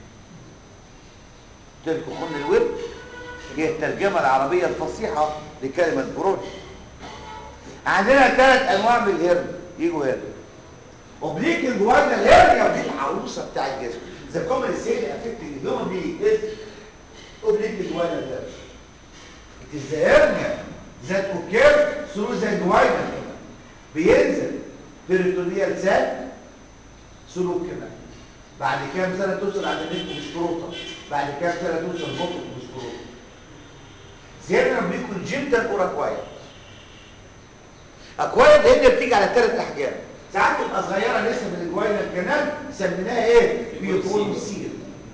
تلك خن الورد هي الترجمه العربيه الفصيحه لكلمه جروين عندنا ثلاث انواع من الهرم يجوا هنا اوبليك الجوانا الهرنيا ودي العروسه بتاع الجسم ذا كومن سيل افكت الهيومن بي از اوبليك الجوانا الهرنيا it is the hernia that occurs through the inguinal بينزل peritoneal سال سلوك كمان بعد كام سنه توصل عند النيكو بسكروتا بعد كام سنه توصل بطن بسكروتا زيادة بيكون جدا اوراكوايت اكوايد هنا بتيجي على ثلاث احجام ساعات تبقى صغيره لسه من الجوينه الكنال سميناها ايه بيوتونسيل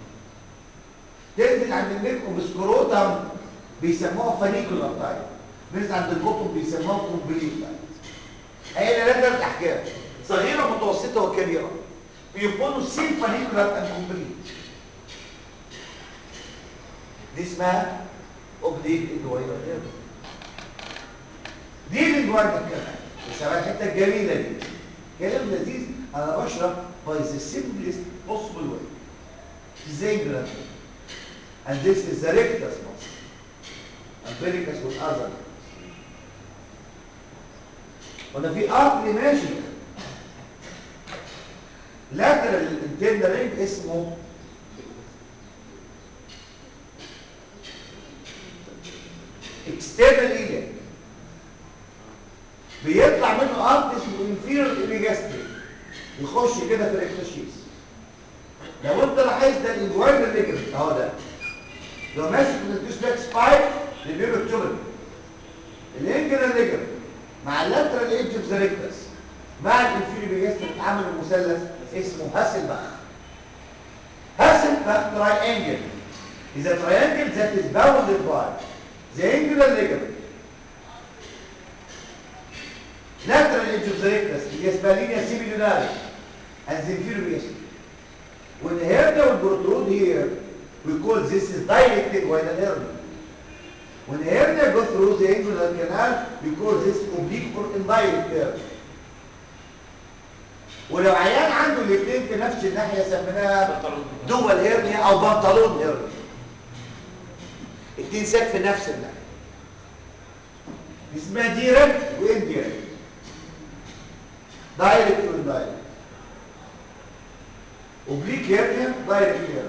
تنزل عند النيكو بسكروتم بيسموها فانيكولار تايب ننزل عند البطن بيسموها كومبليت تايب هي لها ثلاث احجام صغيره متوسطه وكبيره بيوتونسيل فانيكولار اند كومبليت دي اسمها اوبليك الجوينه دي الجوينه الكنال بسبب الحته الجميله دي كلام لذيذ انا بشرح by the simplest possible way ازاي جرام and this is the rectus muscle umbilicus والاذر وانا في ارتري ماشي lateral internal ring اسمه external iliac بيطلع منه ارت اسمه انفيرور ايبيجاستريك يخش كده في الاكتشيس لو انت لاحظت ده الانجوين الليجمنت اهو ده لو ماسك من الديسباك سبايك للبيبكتوبل الانجنال ليجمنت مع اللاترال ايدج اوف ذا ريكتس مع الانفيرور ايبيجاستريك عامل مثلث اسمه هاسلباخ هاسلباخ تراينجل اذا تراينجل ذات از باوندد باي ذا انجنال ليجمنت lateral edge of the rectus اللي اسمها linea semilunaris and the inferior rectus when the hernia will protrude here we call this is direct inguinal hernia when the hernia goes through the inguinal canal we call this oblique or indirect hernia ولو عيان عنده الاثنين في نفس الناحيه سميناها دول هيرنيا او بنطلون هيرنيا اتنين ساك في نفس الناحيه اسمها ديركت وانديركت دايركت واندايركت اوبليك هيرنيا دايركت هيرنيا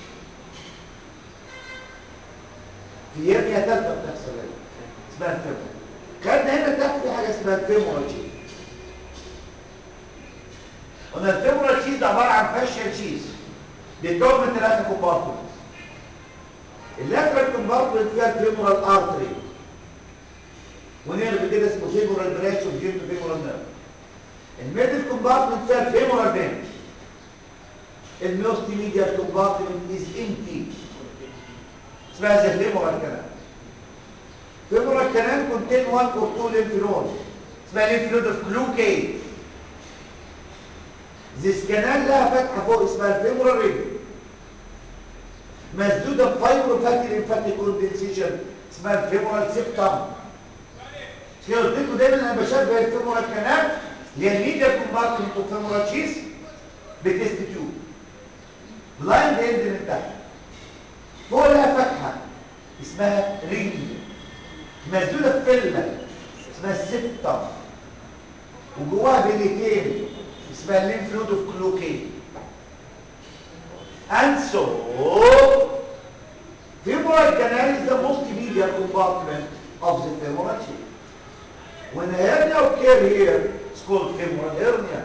في هيرنيا ثالثه بتحصل هنا اسمها الفيمور خدنا هنا تحت في حاجه اسمها الفيمورال تشيز قلنا الفيمورال تشيز ده عباره عن فاشيال تشيز بيتكون من ثلاثه كومبارتمنت اللاترال كومبارتمنت فيها الفيمورال ارتري ونيرف كده اسمه فيمورال برانش وجيرت فيمورال نيرف الميدل كومبارتمنت فيها الفيمورال بين الميوستي ميديال كومبارتمنت از امتي اسمها زي فيمورال كانال فيمورال كانال كونتين 1 اور 2 ليمف نود اسمها ليمف نود اوف كلوكي ذيس كانال لها فتحه فوق اسمها الفيمورال ريد مسدوده بفايبرو فاتي ليمفاتيك كوندنسيشن اسمها الفيمورال سيبتم كده قلت لكم دايما انا بشبه الفيمورال كانال اللي هي الميديا كومبارتمنت اوف فيمورال تشيز بتست تيوب بلايند اند من تحت فوق لها فتحه اسمها رينج مسدوده بفله اسمها السبتم وجواها بليتين اسمها الليمف نود اوف كلوكي and so femoral canal is the most medial compartment of the femoral tube when a hernia occur here it's called femoral hernia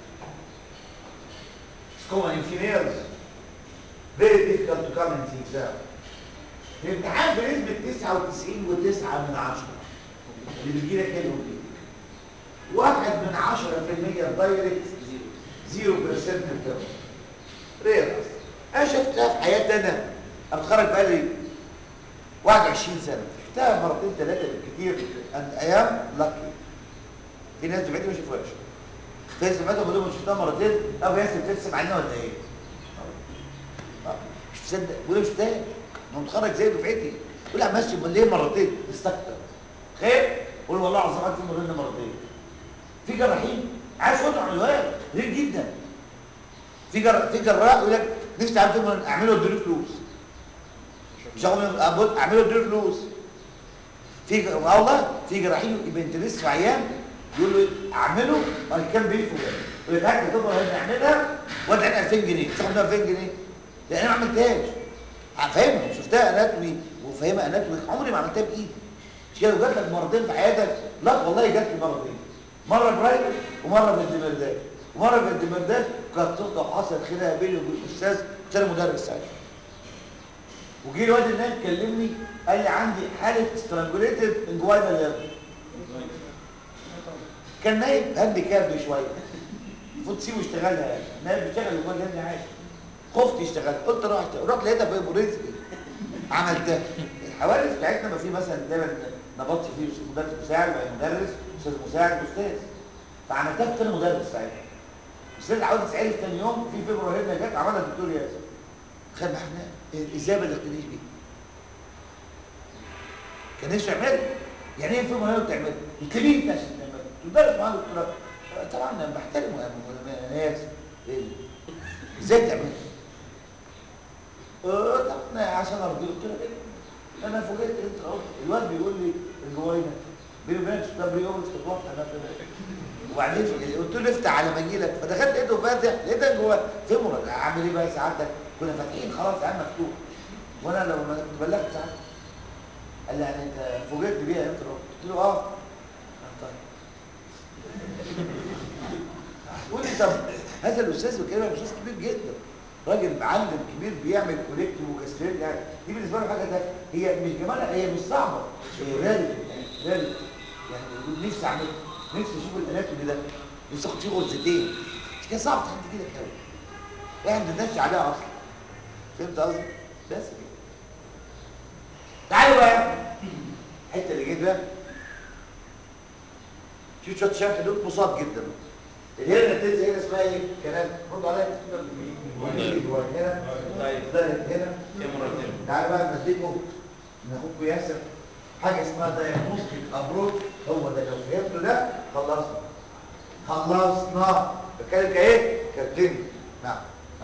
it's common in females very difficult to come in the exam الامتحان بنسبة 99 و9 من 10 اللي بيجي لك هنا دي واحد من 10% الدايركت 0% الفيرم رير اصلا انا شفتها في حياتي انا اتخرج بقالي 21 سنه شفتها مرتين ثلاثه بالكثير and I am lucky في ناس دفعتي ما شافوهاش في ناس دفعتهم بدون ما شفتها مرتين ابو ياسر بترسم عنها ولا ايه؟ آه، مش تصدق بقول مش شفتها انا متخرج زي دفعتي يقول لي ماشي امال ليه مرتين؟ استكتر خير قول والله العظيم قعدت في مرتين مرتين في جراحين عايز وضع عنوان غير جدا في جر... في جراح يقول لك نفسي اعمل فيلم اعمله اديله فلوس مش هقول أقول اعمله اديله فلوس في ج- والله في جراحين يبقى انترست في عيان يقول له اعمله وبعد كام بيفوا يقول لك هات تقدر نعملها وادعي 2000 جنيه تاخد منها 2000 جنيه لان انا ما عملتهاش فاهمها شفتها اناتومي وفاهمها اناتومي عمري ما عملتها بايدي مش كده وجات لك مرتين في حياتك لا والله جات لي مرتين مره برايفت ومره في الدمرداش ومره في الدمرداش كانت صدفه وحصلت خناقه بيني وبين الاستاذ كنت انا مدرس ساعتها وجي الواد هناك كلمني قال لي عندي حاله سترانجوليتد انجواينال ليرن كان نايم هاندي كارد شويه المفروض تسيبه يشتغلها يعني نايم بيشتغل الواد هاندي عادي خفت يشتغل قلت روح اشتغل رحت لقيتها في بوريزكي عملتها الحوادث بتاعتنا ما في مثلا دايما نبطش فيه مدرس مساعد وبعدين مدرس استاذ مساعد استاذ فعملتها كنت انا مدرس ساعتها استاذ الحوادث عرف تاني يوم في فبراير هنا جت عملها الدكتور ياسر خد احنا ازاي ما بلغتنيش بيه كان نفسه يعمل يعني ايه فيلم هنا بتعمل يكلمني انت عشان تعمل تدرس معاه دكتوراه طبعا انا بحترمه يا ناس إيه؟ ازاي تعمل اه طبعا عشان ارضيه قلت له ايه انا فوجئت انت قلت الواد بيقول لي الجواينه بيني وبينك طب ليه يوم استطلاع انا فاهم وبعدين قلت له افتح على ما اجي لك فدخلت لقيته فاتح لقيتها جوه فيمورال اعمل ايه بقى سعادتك كنا فاتحين خلاص يا عم مفتوح وانا لو ما كنت بلغت ساعتها قال لي يعني انت فوجئت بيها انت قلت له اه طيب قول لي طب هذا الاستاذ بكلمه استاذ كبير جدا راجل معلم كبير بيعمل كوليكتيف وكاستريت يعني دي بالنسبه له حاجه تانية هي مش جمالها هي مش صعبه هي رالي يعني رالي يعني بيقول نفسي اعملها نفسي اشوف الاناتومي ده نفسي اخد فيه غرزتين مش كده صعب تحط كده قوي احنا ما بندش عليها اصلا فهمت قصدي بس كده تعالوا بقى الحته اللي جايه بقى شوف شويه شرح دول بساط جدا الهرنه التنزل هنا اسمها ايه كلام ردوا عليا هنا طيب ده هنا كاميرا تعالوا بقى نمسكوا ناخدكم ياسر حاجه اسمها دايجنوستيك ابروتش هو ده لو فهمتوا ده خلصنا خلصنا بتكلم كايه كابتن نعم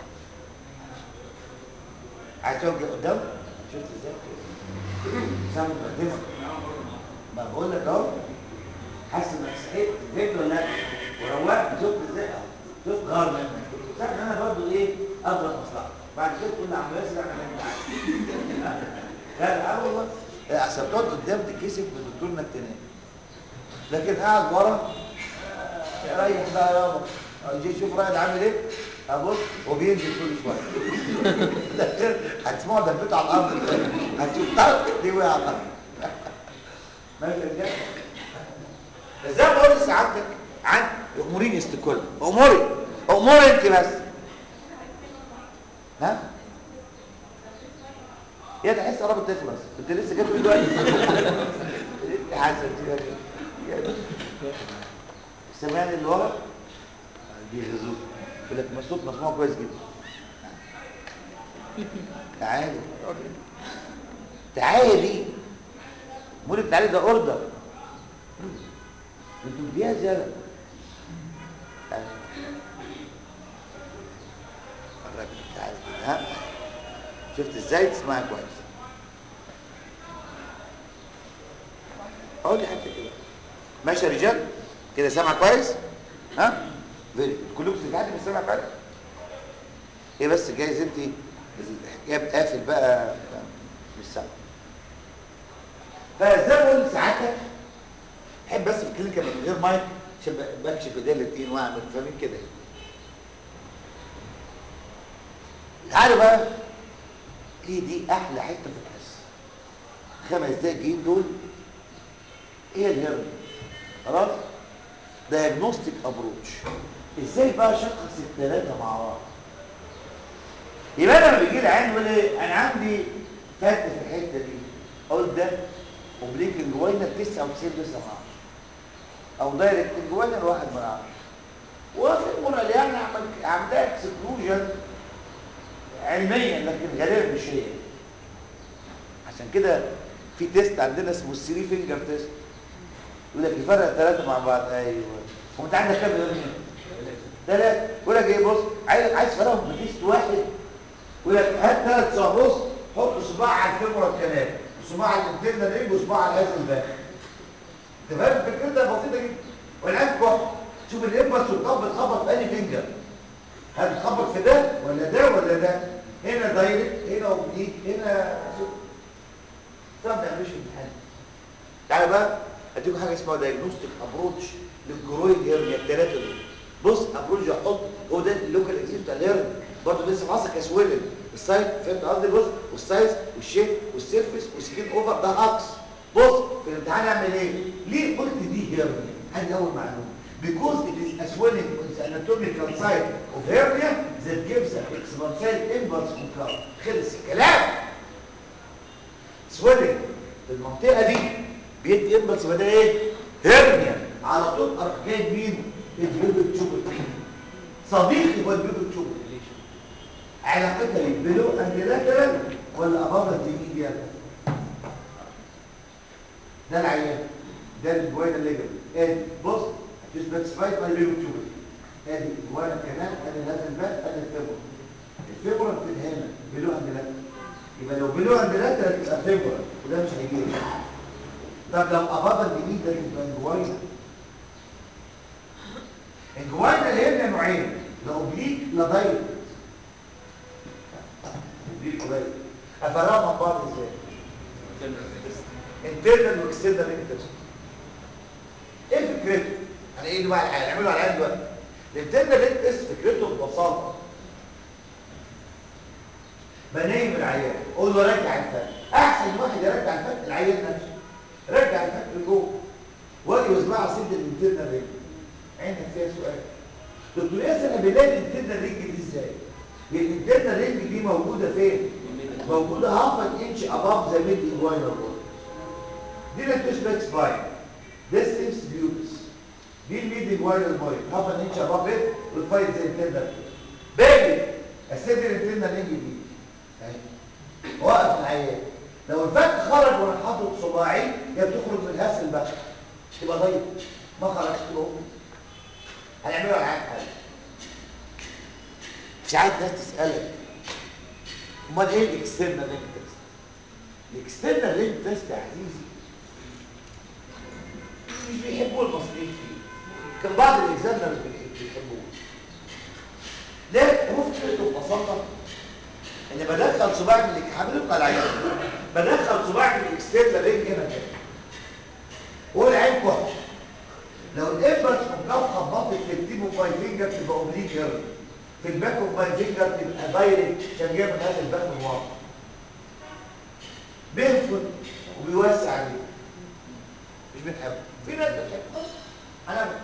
عايز توجه قدام شفت ازاي سامع مقدمه ما بقول لك اهو حاسس انك صحيت فهمت ولا لا وروقت شفت ازاي اهو شفت غار منك صح ان انا برضه ايه اضرب مصلحه بعد كده تقول لي عم ياسر اعمل اللي انت عايزه لا لا اه والله احسن تقعد قدام تتكسف بالدكتور انك تنام لكن قاعد ورا آه، ريح بقى يابا يجي يشوف رائد عامل ايه ابص هو بينزل كل شويه لكن هتسمعوا دبته على الارض هتشوف طرق دي وقع على الارض ماشي يا رجاله ازاي بقول لسعادتك عن امورين استكل اموري اموري انت بس ها يا ده حس قربت تخلص انت لسه جاي من دلوقتي انت حاسس يا ده سامعني اللي ورا بيغزوك يقول لك الصوت مسموع كويس جدا تعالي تعالي دي مولد تعالي ده اوردر انتوا بديها زياده تعالي قربت تعالي كده ها شفت ازاي تسمعي كويس اقول لي حتى كده ماشي يا رجال كده سامع كويس ها فيري كلكم بتتعلموا السمع كويس ايه بس جايز انت الحجاب قافل بقى مش سامع فازاي اقول ساعتها احب بس في الكلينيكا من غير مايك عشان بكشف ايديا الاثنين واعمل فاهمين كده تعالوا بقى ايه دي احلى حته في الحس خمس دقايق جايين دول ايه الهرم خلاص دايجنوستيك ابروتش ازاي بقى اشخص الثلاثه مع بعض يبقى انا لما بيجي لي عين يقول ايه انا عندي فتق في الحته دي اقول ده اوبليك الجوينال 99 9 او دايركت الجوينال 1 من 10 وفي المورال يعني عمل عملها اكسكلوجن علميا لكن غالبا مش هي عشان كده في تيست عندنا اسمه الثري فينجر تيست يقول لك يفرق ثلاثه مع بعض ايوه هو انت عندك كام يقول ثلاثه يقول لك ايه بص عايز عايز تفرقهم بتيست واحد يقول لك هات ثلاث صوابع بص حط صباع على الفيمورال كمان وصباع على الانترنال رينج وصباع على هذا الباك انت فاهم فكرتها بسيطه جدا والعين واحد شوف الامبلس والقبض بتخبط في انهي فينجر هل بتخبط في ده ولا ده ولا ده هنا دايركت هنا اوبليك هنا طب ده مش امتحان تعالى بقى اديكم حاجه اسمها دايجنوستيك ابروتش للجرويد هيرنيا الثلاثه دول بص ابروتش احط هو ده اللوكال اكزيست بتاع الهيرنيا برضه لسه ماسك كسويلن السايد فهمت قصدي بص والسايز والشيب والسيرفيس والسكين اوفر ده عكس بص في الامتحان اعمل ايه ليه قلت دي هيرنيا ادي اول معلومه because it is a swelling on the anatomical side of hernia that gives an expansile impulse concave خلص الكلام swelling في المنطقة دي بيدي امبلس يبقى ده ايه؟ هرنيا على طول اروح جايب مين؟ البيوبك تشوبر صديقي هو البيوبك تشوبر علاقتها ايه؟ بلو اند لاترال ولا اباف الديميديال؟ ده العيان ده الجوينة الليجل ادي بص هتسبيسيفايد باي بيوبك تشوبر ادي الجوينة كمان ادي لازم بات ادي الفيبر الفيبر بتبقى هنا بلو اند لاترال يبقى لو بلو اند لاترال تبقى فيبر وده مش هيجي طب لو ابابا الجديد ده تبقى الجوينة الجوينة اللي هنا نوعين لا اوبليك لا دايركت اوبليك ودايركت افرقهم من بعض ازاي انترنال واكسترنال انترست ايه فكرته يعني ايه بقى هنعمله على العين دلوقتي الانترنال انترست فكرته ببساطه بنيم العيان قول له رجع الفك احسن واحد يرجع الفك العيان نفسه رجع الفك لجوه واجي واسمع سد الانترنال رينج عندك فيها سؤال دكتور ياسر انا بلاقي الانترنال رينج دي ازاي هي الانترنال رينج دي موجوده فين موجوده هاف ان انش اباف ذا ميد انجوينال وول دي الانتوسباك سباين ديستنس بيوبس دي الميد انجوينال بوينت هاف ان انش اباف ات والفايت ذا انترنال باجي اسد الانترنال رينج دي اهي وقف العيان لو الفك خرج وانا حاطط صباعي هي بتخرج من هاس البخ تبقى ضيق ما خرجش تبقى أم. هنعمله على عين حاجه ساعات ناس تسالك امال ايه الاكسترنال رينج تيست الاكسترنال رينج تيست يا عزيزي مش بيحبوه المصريين فيه كان بعض الاكزامنرز بيحبوه ليه هو فكرته ببساطه ان بدخل صباعي من الحامل بتاع العيان بدخل صباعي من الاكسترنال رينج هنا كده والعين كحش لو الابرة كونكاف خبطت في التيب اوف ماي فينجر تبقى اوبليك هيرن في الباك اوف ماي فينجر تبقى دايركت عشان جايه من هذا الباك من ورا بينفذ وبيوسع عليه مش بنحبه في ناس بتحبه انا بحبه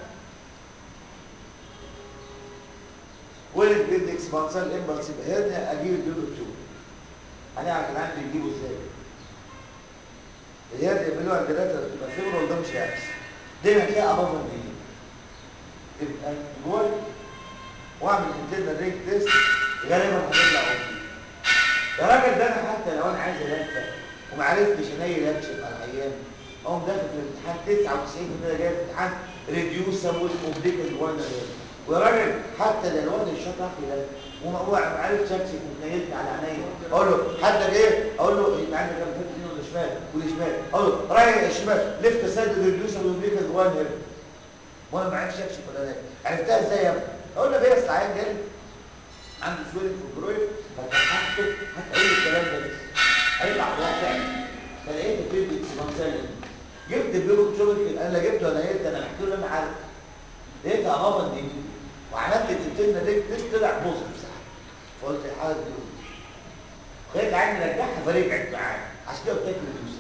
ولد بيد اكسبانسال امبلس يبقى هنا اجيب البيبي بتوعه هنعرف العين بيجيبه ازاي الهيرد يعملوها عند ثلاثة تبقى فيبرال ده مش هيحصل دايما تلاقي اباظه دي تبقى جوه واعمل انترنال رينج تيست غالبا هتطلع اوبي يا راجل ده انا حتى لو انا عايز الفه وما عرفتش انيل اكشف على العيان اقوم داخل في الامتحان 99% جاي في الامتحان ريديوسابل اوبليك الجوانا ويا راجل حتى ده الواد الشاطر في ده وما هو ما عرفتش اكشف ومنيلني على عينيا اقول له حتى ايه اقول له انت عندك كام فت يمين ولا شمال ولا شمال اقول له رايح الشمال ليفت سايد ريديوسابل اوبليك الجوانا وانا ما عرفتش اكشف ولا لا عرفتها ازاي يا ابني اقول له بس العيان جالي عنده سويلنج في الجرويد فتحته هتقول الكلام ده بس هيطلع واقع فلقيت البيبي اكسبانسال جبت البيبي شغل انا لا جبته ولا لقيت انا بحكي له انا عارف لقيتها بابا دي وعملت التلتين دي طلع بوزيتيف صح فقلت الحاله دي خليت العين رجعها فرجعت معايا عشان كده قلت لك الريديوسر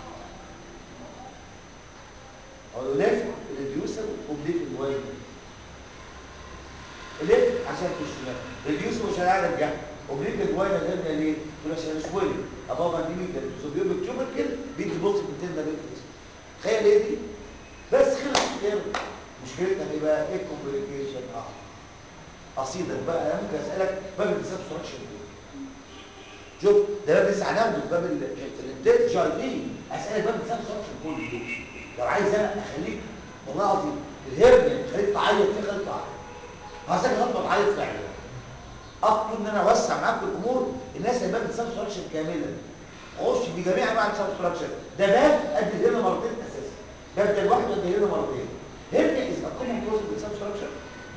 اقول له لف الريديوسر وبديت الوزن لف عشان في الشمال ريديوسر مش هنعرف ارجعها اوبليك الجواينا الهرنيا ليه؟ تقول عشان سويل ابابا مانتيميتر سوبيوبيك تيوبركل بيدي بوست بتندر ريفلكس تخيل ايه دي؟ بس خلص الكلام مشكلتها ايه بقى؟ ايه الكومبليكيشن؟ اه اصيدك بقى انا ممكن اسالك باب السبستراكشن شوف ده باب لسه هناخده في باب الانتاج جاي دي اسالك باب السبستراكشن كله لو عايز انا اخليك والله العظيم الهرنيا خليك تعيط فيه خليك تعيط هسيبك غلطه تعيط فعلا اطلب ان انا اوسع معاكم الامور الناس اللي باب السبستراكشن كاملا خش في جميع انواع السبستراكشن ده باب قد هنا مرتين اساسا باب ده لوحده قد هنا مرتين هرنيا از ا كومن كوز بالسبستراكشن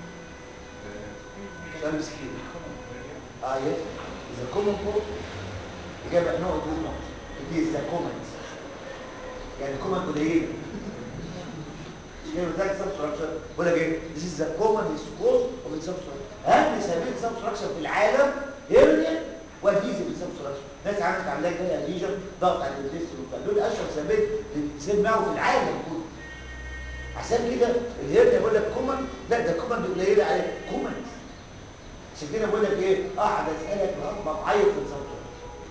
سؤال مسكين اه يس از ا كومن كوز اجابه نوع دول نقط دي از ا كومن يعني كومن قليله مش كده بتاعت سبستراكشن بقول لك ايه this is the common cause of the substructure اهم سبب سبستراكشن في العالم هيرنيا واديزي بالسبستراكشن ناس عملت علاج ده اديجن ضغط على الانتستين وبتاع دول اشهر سبب سمعوا في العالم كله عشان كده الهيرنيا بقول لك كومن لا ده كومن دي قليله عليه كومن عشان كده بقول لك ايه اقعد اسالك لغايه ما تعيط في السبستراكشن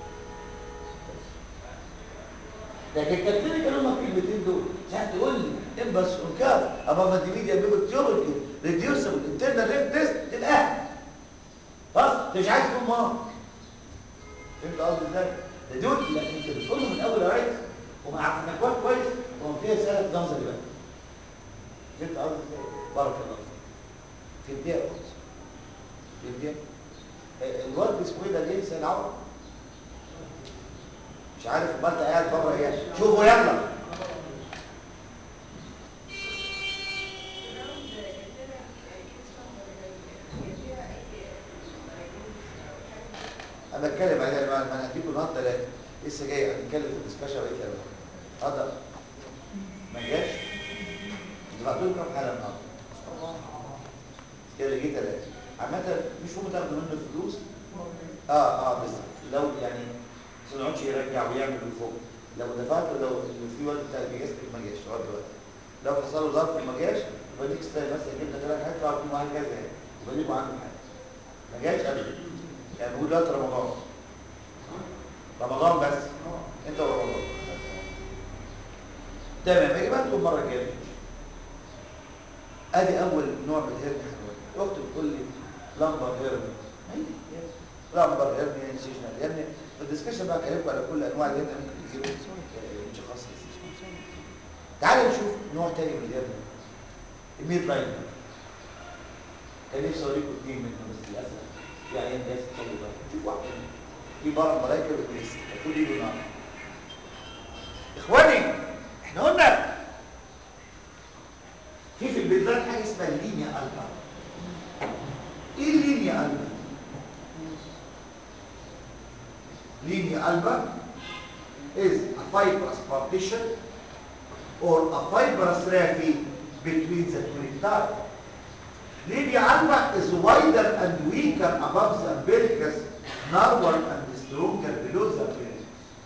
لكن كاتبين كانوا هما الكلمتين دول عشان تقول لي امبس انكار ابا ماديميديا بيبو تيوبركل ريديوسبل انترنال ريت تيست للاهل بس انت مش عايز تكون مار فهمت قصدي ازاي؟ ده دول لا انت بتقولهم من الاول يا ريس وما عرفنا كويس كويس وما فيها سنه نظري بقى فهمت قصدي ازاي؟ بارك الله فيك في الدقيقه خالص في الدقيقه الواد اسمه ايه ده ليه سنه عمر مش عارف ما انت قاعد بره ايه شوفوا يلا انا بتكلم عليها بقى انا هديكم النهارده ثلاثه لسه جاي هنتكلم في الدسكشن بقيت كلام اتفضل ما جاش دفعت له كام حاله النهارده كده جه ثلاثه عامه مش هم تاخدوا منه الفلوس اه اه بس لو يعني ما يقعدش يرجع ويعمل ويفوق لو دفعته لو في وقت بتاع اجازتك ما جاش لغايه دلوقتي لو حصل له ظرف وما جاش يبقى ديك ستايل مثلا جبنا ثلاث حاجات وعارفين معاه كذا يعني يبقى ليكوا عنده حاجه ما جاش ابدا يعني بيقول دلوقتي رمضان رمضان بس انت ورمضان تمام يا جماعه المره الجايه ادي اول نوع من الهرم اختي بتقول لي لمبر هرم لمبر هرم انسيشنال هرم في الدسكشن بقى كلامكم على كل انواع الهرم ممكن تجيبوا متشخص تعالوا نشوف نوع تاني من الهرم الميد لاين كان نفسي اوريكم اثنين منهم بس للاسف في عيان جاي تصلي بقى شوف واحد في بره ملايكه وابليس المفروض يجوا النهارده اخواني احنا قلنا في في البلدان حاجه اسمها اللينيا البا ايه اللينيا البا linea alba is a fibrous partition or a fibrous raphe between the two recti. Linea alba is wider and weaker above the umbilicus, narrower and stronger below the umbilicus.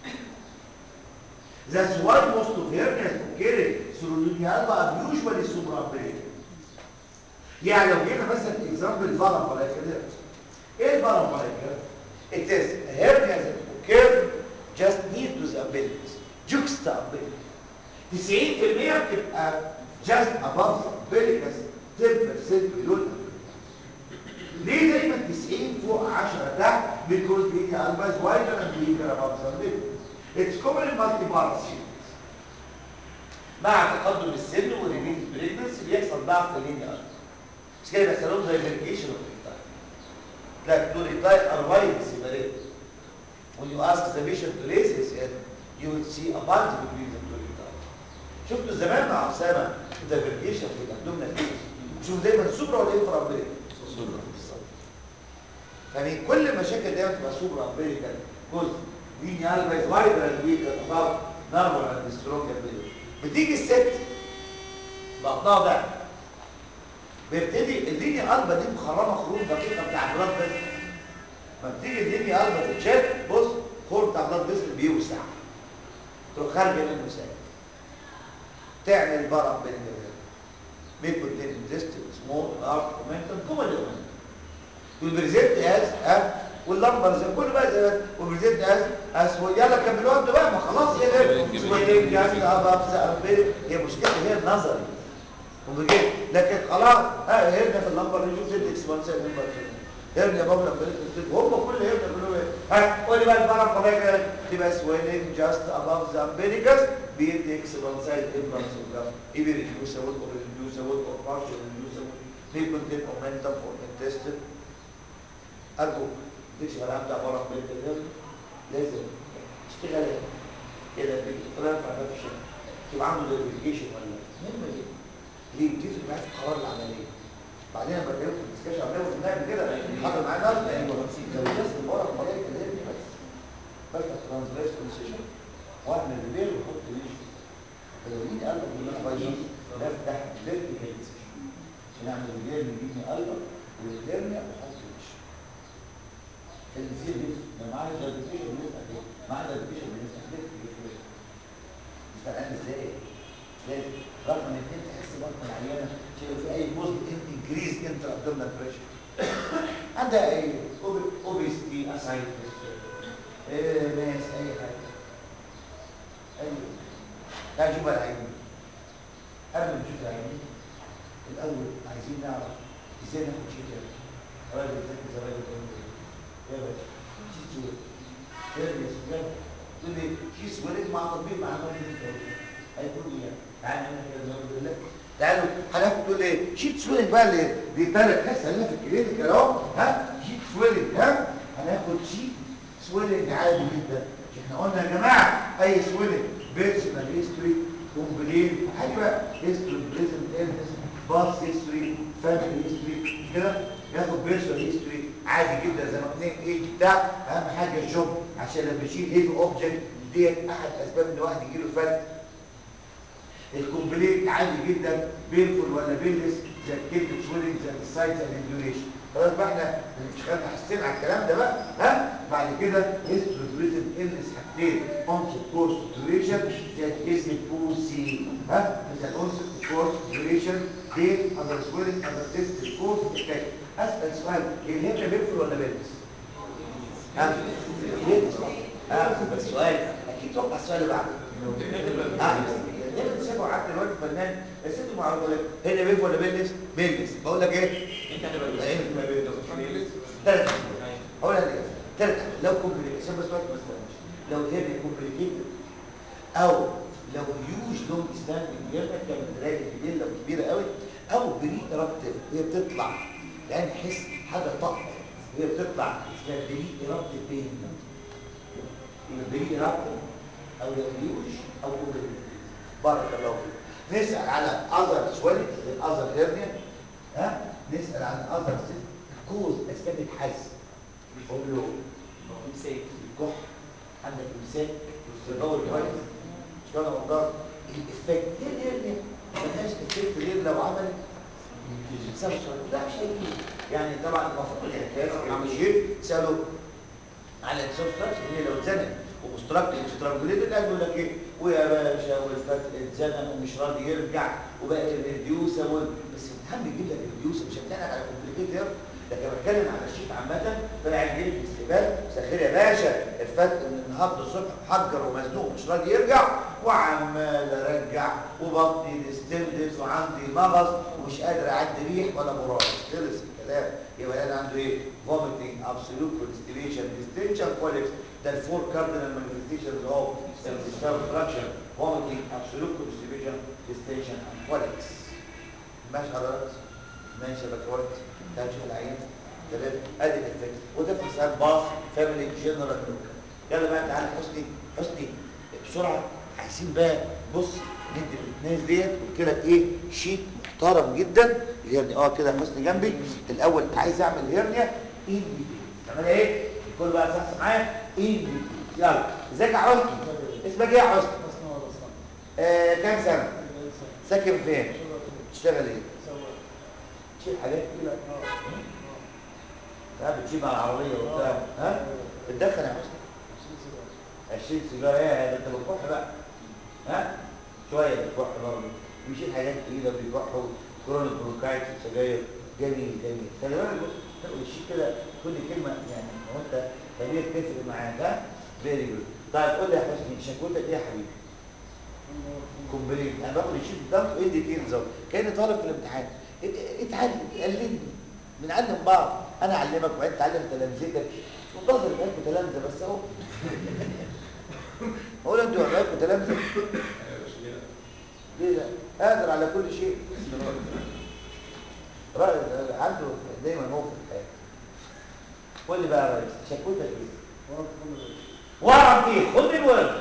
That's why most of hernias occurring through linea alba are usually supraumbilical. يعني لو جينا مثلا example parambolical ايه البارامبوليكال؟ It is a hernia that occur just near to the umbilicus, juxta umbilicus. 90% بتبقى just above the umbilicus, 10% below the umbilicus. ليه دايما 90 فوق 10 تحت؟ Because the alba is wider and weaker above the umbilicus. It's common in multi-parts مع تقدم السن وريبيت بريجنسي بيحصل ضعف في اللينيا البا. مش كده بيحصلهم دايفرجيشن اوف like to reply are wide separated. When you ask the patient to raise his head, you will see a bulge between the two reply. شفتوا زمان مع أسامة الدايفرجيشن في الابدومينال شوف دايما سوبرا ولا انفرا امبريكال؟ سوبرا بالظبط. يعني كل المشاكل دايما تبقى سوبرا امبريكال جزء دي البا از وايدر اند ويكر اباف نارمال اند سترونج بتيجي الست بطنها ده بيبتدي اللينيا قلبه دي مخرمه خروج دقيقه بتاع بلاد بس ما بتيجي اللينيا قلبه تتشال بص خروج بتاع بلاد بس بيوسع تروح خارجه منه ساعه تعمل برق بين الجبهات بيكون اتنين ديستنت سمول لارج مومنتم كومن مومنتم والبريزنت از ا واللمبر زي كله بقى زي وبريزنت از اسود يلا كملوا انتوا بقى ما خلاص هي ده سويلنج جاست اباف ذا اربيري هي مشكلة هي النظري وبجد لكن خلاص ها هرنا في اللمبر نشوف الاكسبانسيون نمبر هرنا بابا وهم كل هرنا كله ها قول لي بقى البارا فلاجة تبقى سويلنج جاست اباف ذا امبيريكس بيدي اكسبانسيون نمبر either reducible or reducible or partial reducible may contain momentum or intestine أرجو تشتغل عبد عبارة عن بنت الهرم لازم اشتغل كده بالفلان مع نفسه تبقى عنده ديفيكيشن ولا مهمة جدا ليه بتفرق معاك في قرار العملية بعدين لما بكلمك في الديسكشن عمليه وقلنا كده حاضر معايا ناس لو جاست الورق ملاك كلمني بس بفتح ترانزليت كونسيشن واعمل ريبير واحط ريش لو لقيت قلبك من الفايجين بفتح فيرتيكال كونسيشن عشان اعمل ريبير يجيبني قلبك ويرمي واحط ريش الزير دي لو معايا دايفيكيشن بنفتح كده معايا دايفيكيشن بنفتح كده مستقبل ازاي لازم رقم اثنين تحس بطن العيانه شايف في اي جزء انكريز انتر ابدومينال بريشر عندها اي اوبيستي اسايتس ماس اي حاجه اي تعال نشوف بقى العيانين قبل ما نشوف العيانين الاول عايزين نعرف ازاي ناخد شيء كده راجل ذكي زي راجل قلت يا باشا شيء سويت يا باشا تقول لي شيء سويت مع تطبيق مع عمل هيكون ايه تعالى نعمل كده نقول لله تعالوا هناخد تقول ايه شيت سويلنج بقى اللي بيطلع حس علينا في الكلينيك اهو ها شيت سويلنج ها هناخد شيت سويلنج عادي جدا احنا قلنا يا جماعه اي سويلنج بيرسونال هيستوري كومبلين حاجه بقى هيستوري بريزنت ايلنس باس هيستوري فاميلي هيستوري كده ياخد بيرسونال هيستوري عادي جدا زي ما قلنا ايه بتاع اهم حاجه الجوب عشان لما يشيل هيفي اوبجكت ديت احد اسباب ان واحد يجي له فرد الكومبليت عادي جدا بيرفول ولا بيلس زي الكلمة سويلنج زي السايت زي الانديوريشن خلاص بقى احنا مش خدنا حسين على الكلام ده بقى ها بعد كده هيستوري بريزنت النس حاجتين اونست كورس ديوريشن زي اسم بو سي ها زي اونست كورس ديوريشن دي اذر سويلنج اذر تيست كورس افكت اسال سؤال الهيبه بيرفول ولا بيلس؟ ها؟ بيلس ها بس سؤال اكيد توقع السؤال اللي بعده ها ليه بتسيبوا قعدت الواد فنان بس انتوا مع الولاد هنا بيف ولا بيلبس بيلبس بقول لك ايه انت هتبقى بيلبس ثلاث هقول لك ايه ثلاث لو كومبليكيت عشان بس وقت ما استناش لو هي كومبليكيت او لو هيوج لونج ستاندنج جيرنا كان دراجة كبير لو كبيره قوي او بري ارابتيف هي بتطلع يعني حس حاجه طق هي بتطلع اسمها بري ارابتيف بين بري ارابتيف او لو هيوج او كومبليكيت بارك الله فيك نسأل على أذر سويلنج الأذر هيرنيا ها نسأل عن أذر كوز أسباب الحز بيقول له إمساك الكح عندك إمساك تدور كويس مش كده والله الإفكت ليه الهيرنيا ملهاش إفكت غير لو عملت سبب لا مش هيجي يعني طبعا المفروض يعني كانوا عاملين سألوا على السبستانس ان لو اتزنق ومستركت وسترانجوليتد قال يقول لك ايه ويا باشا والفتح اتزنق ومش راضي يرجع وبقى الريديوسبل بس الاهم يجيب لك الريديوسبل مش هتلاقي على كومبليكيتد لكن بتكلم على الشيت عامه طلع يجيب لي استقبال مسخير يا باشا الفتح من النهارده الصبح محجر ومزنوق مش راضي يرجع وعمال ارجع وبطني ديستندد وعندي مغص ومش قادر اعدي ريح ولا براس خلص الكلام يبقى انا عنده ايه فوميتنج ابسولوت كونستيبيشن ديستنشن كوليكس ده الفور كاردينال مانيفستيشنز اوف سبستراكشن فوميتنج ابسولوت كونستيبيشن ديستنشن اند كوليكس ماشي حضرتك ماشي يا بكروت ده نشوف العين تمام ادي الافكت وده في حساب باص فاميلي جنرال يلا بقى تعالى حسني حسني بسرعه عايزين بقى بص ندي الاثنين ديت قلت لك ايه شيت محترم جدا الهرنيا اه كده حسني جنبي الاول عايز اعمل هرنيا ان تعملها ايه الكل بقى صح معايا ان يلا ازيك يا حسني اسمك ايه يا حسني آه كام سنه ساكن فين بتشتغل ايه تشيل حاجات كده ها بتجيب على العربيه وبتاع ها بتدخن يا حسني 20 سيجاره ايه ده انت بتكح بقى ها شويه بتكح برضه بيشيل حاجات تقيله بيكحوا كورونا برونكايتس سجاير جميل جميل خلي بالك تاخد الشيك كده كل كلمه يعني لو انت خليها تفرق معاك ها فيري جود طيب قول لي يا حسني شكوتك ايه يا حبيبي؟ كومبليت انا باخد الشيت قدامك وايه ديتيلز اهو كاني طالب في الامتحان ات- اتعلم قلدني بنعلم بعض انا اعلمك وانت تعلم تلامذتك مش منتظر يبقى لكم تلامذه بس اهو هو انتوا يبقى لكم تلامذه ليه لا قادر على كل شيء رائد عنده دايما موقف الحياه قول لي بقى يا ريس شكوتك ايه؟ ورم فيه خد من ورم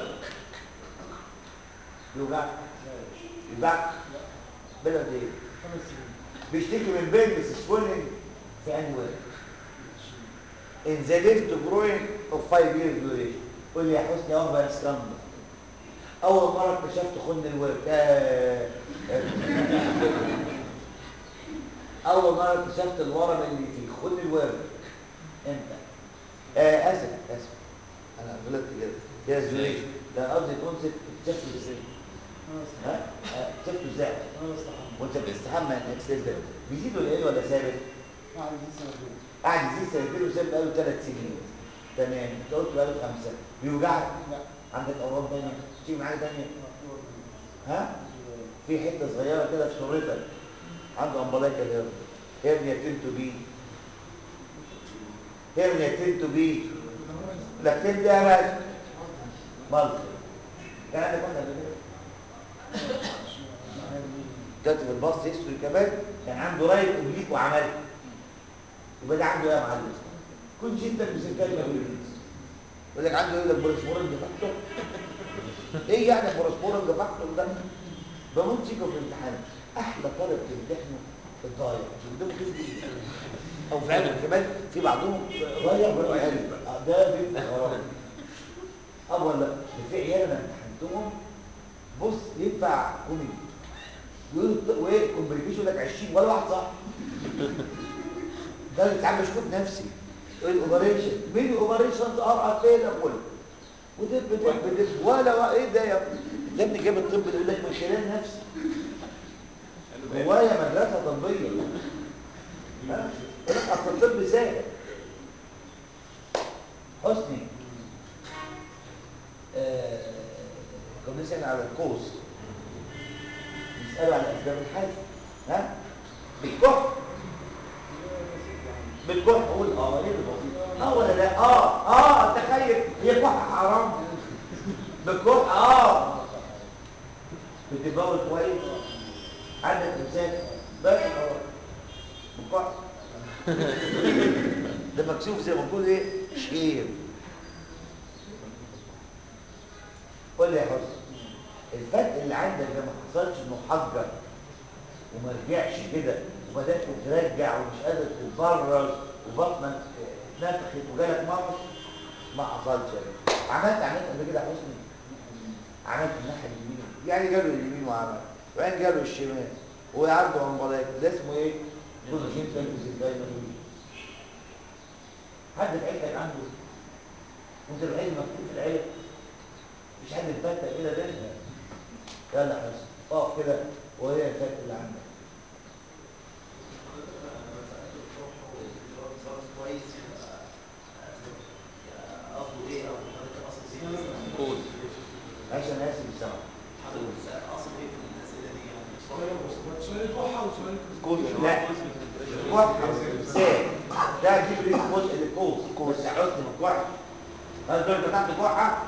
يوجعك يوجعك بلد ايه بيشتكي من بيلبس سويلنج في انهي ورم in the left groin of five years duration قول لي يا حسني اهو بقى الاسلام اول مره اكتشفت خن الورم آه. اول مره اكتشفت الورم اللي في خن الورم امتى آه اسف اسف انا غلطت كده كده زوريش ده قصدي كونسيبت اكتشفته ازاي ها آه، اكتشفته ازاي وانت بتستحمى انك تنزل بيزيد ولا ايه ولا ثابت قاعد يزيد سنتين وثابت بقاله ثلاث سنين تمام انت قلت بقاله خمسه بيوجعك عندك اورام تانية تيجي معاك تانية ها في حته صغيره كده في سرتك عنده امبلايكا هيرنيا هيرنيا تنتو بي هيرنيا تنتو بي لكن ده يا باشا مالك يعني عندك واحده قبل كده جت في الباص هيستوري كمان كان عنده رايت اوبليك وعملها يبقى ده عنده ايه يا معلم كنت انت بسكالي بالانجليزي يقول لك عنده ايه ده بورسبورنج فاكتور ايه يعني بورسبورنج فاكتور ده بموت فيكم في الامتحان احلى طالب تمتحنه الضايع مش قدامه كيف جدا او فعلا كمان في بعضهم ضايع بقى عيال آه، ده بيبقى غرام اه ولا ده في عيال انا امتحنتهم بص ينفع كوميدي يقول وايه كومبليكيشن يقول لك 20 ولا واحد صح ده اللي ساعات بشكوك نفسي الاوبريشن مين الاوبريشن ارقى كده كله ودب دب دب ولا وا- ايه ده يا ابني ده ابني جاب الطب يقول لك من خلال نفسي جوايا مدرسه طبيه ها؟ يقول لك اصل الطب سهل حسني آه، كنا بنسال على القوس بيسالوا على اسباب الحاجه ها بالكح بالكح قول اه ليه بالبسيط اه ولا لا اه اه تخيل هي كح حرام بالكح اه بتبول كويس عندك امساك بس اه بالكح ده مكشوف زي ما بنقول ايه شير قول لي يا حسن الفتق اللي عندك ده ما حصلش انه حجر وما رجعش كده وبدات ترجع ومش قادر تتبرر وبطنك نفخت وجالك مرض ما حصلش عملت عملت قبل كده يا حسني عملت الناحيه اليمين يعني جاله اليمين وعمل وبعدين جاله الشمال وعنده امبلايك ده اسمه ايه؟ بروجين تنفيذ حد في عيلتك عنده وانت الوحيد المكتوب في العيله مش حد مفتح كده ده يلا حسن اقف كده وهي الفتح اللي عندك قول معلش انا اسف بالسمع لا الكوع ازاي ده دي بريد جزء للكوز بس حسن الكوع هل دول فتحت كوعه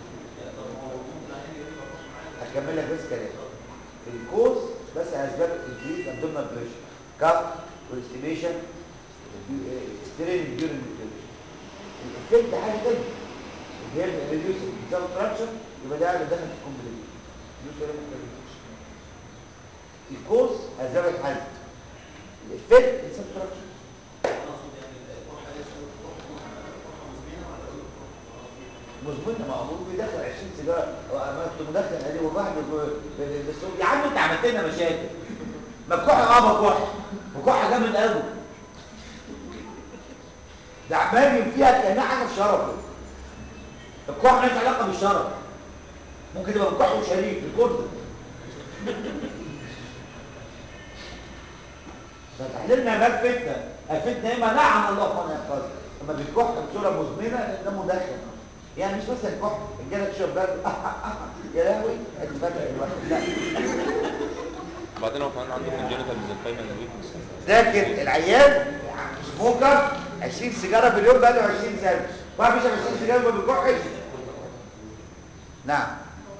هكمل لك بس كلام الكوز بس اسباب الانكريز ابدومينال بريشر كف كونستيبيشن سترين ديورين الافكت حاجه تانيه اللي هي ريديوس بسبب تراكشن يبقى ده اللي داخل في الكومبليت دي كلام كويس الكوز اسباب الحل الافكت بسبب تراكشن مزمن معمول بيدخل 20 سيجاره انا كنت مدخن ادي والواحد بس يا عم انت عملت لنا مشاكل مكوح اه مكوح مكوح جامد قوي ده عمال فيها كانها حاجه في شرفه الكوح مالهاش علاقه بالشرف ممكن يبقى مكوح وشريف في الكرسي فتح لنا باب فتنه افيد نايمه لعن الله من يحفظها لما بيكح بصوره مزمنه لان ده مدخن يعني مش مثلا كح جالك شباب يا لهوي ادي فجاه الواحد لا وبعدين هو كمان عنده كونجنتال ميزنكايمال ويكنس لكن العيال سموكر 20 سيجاره في اليوم بقى له 20 سنه ما فيش 20 سيجاره ما بيكحش نعم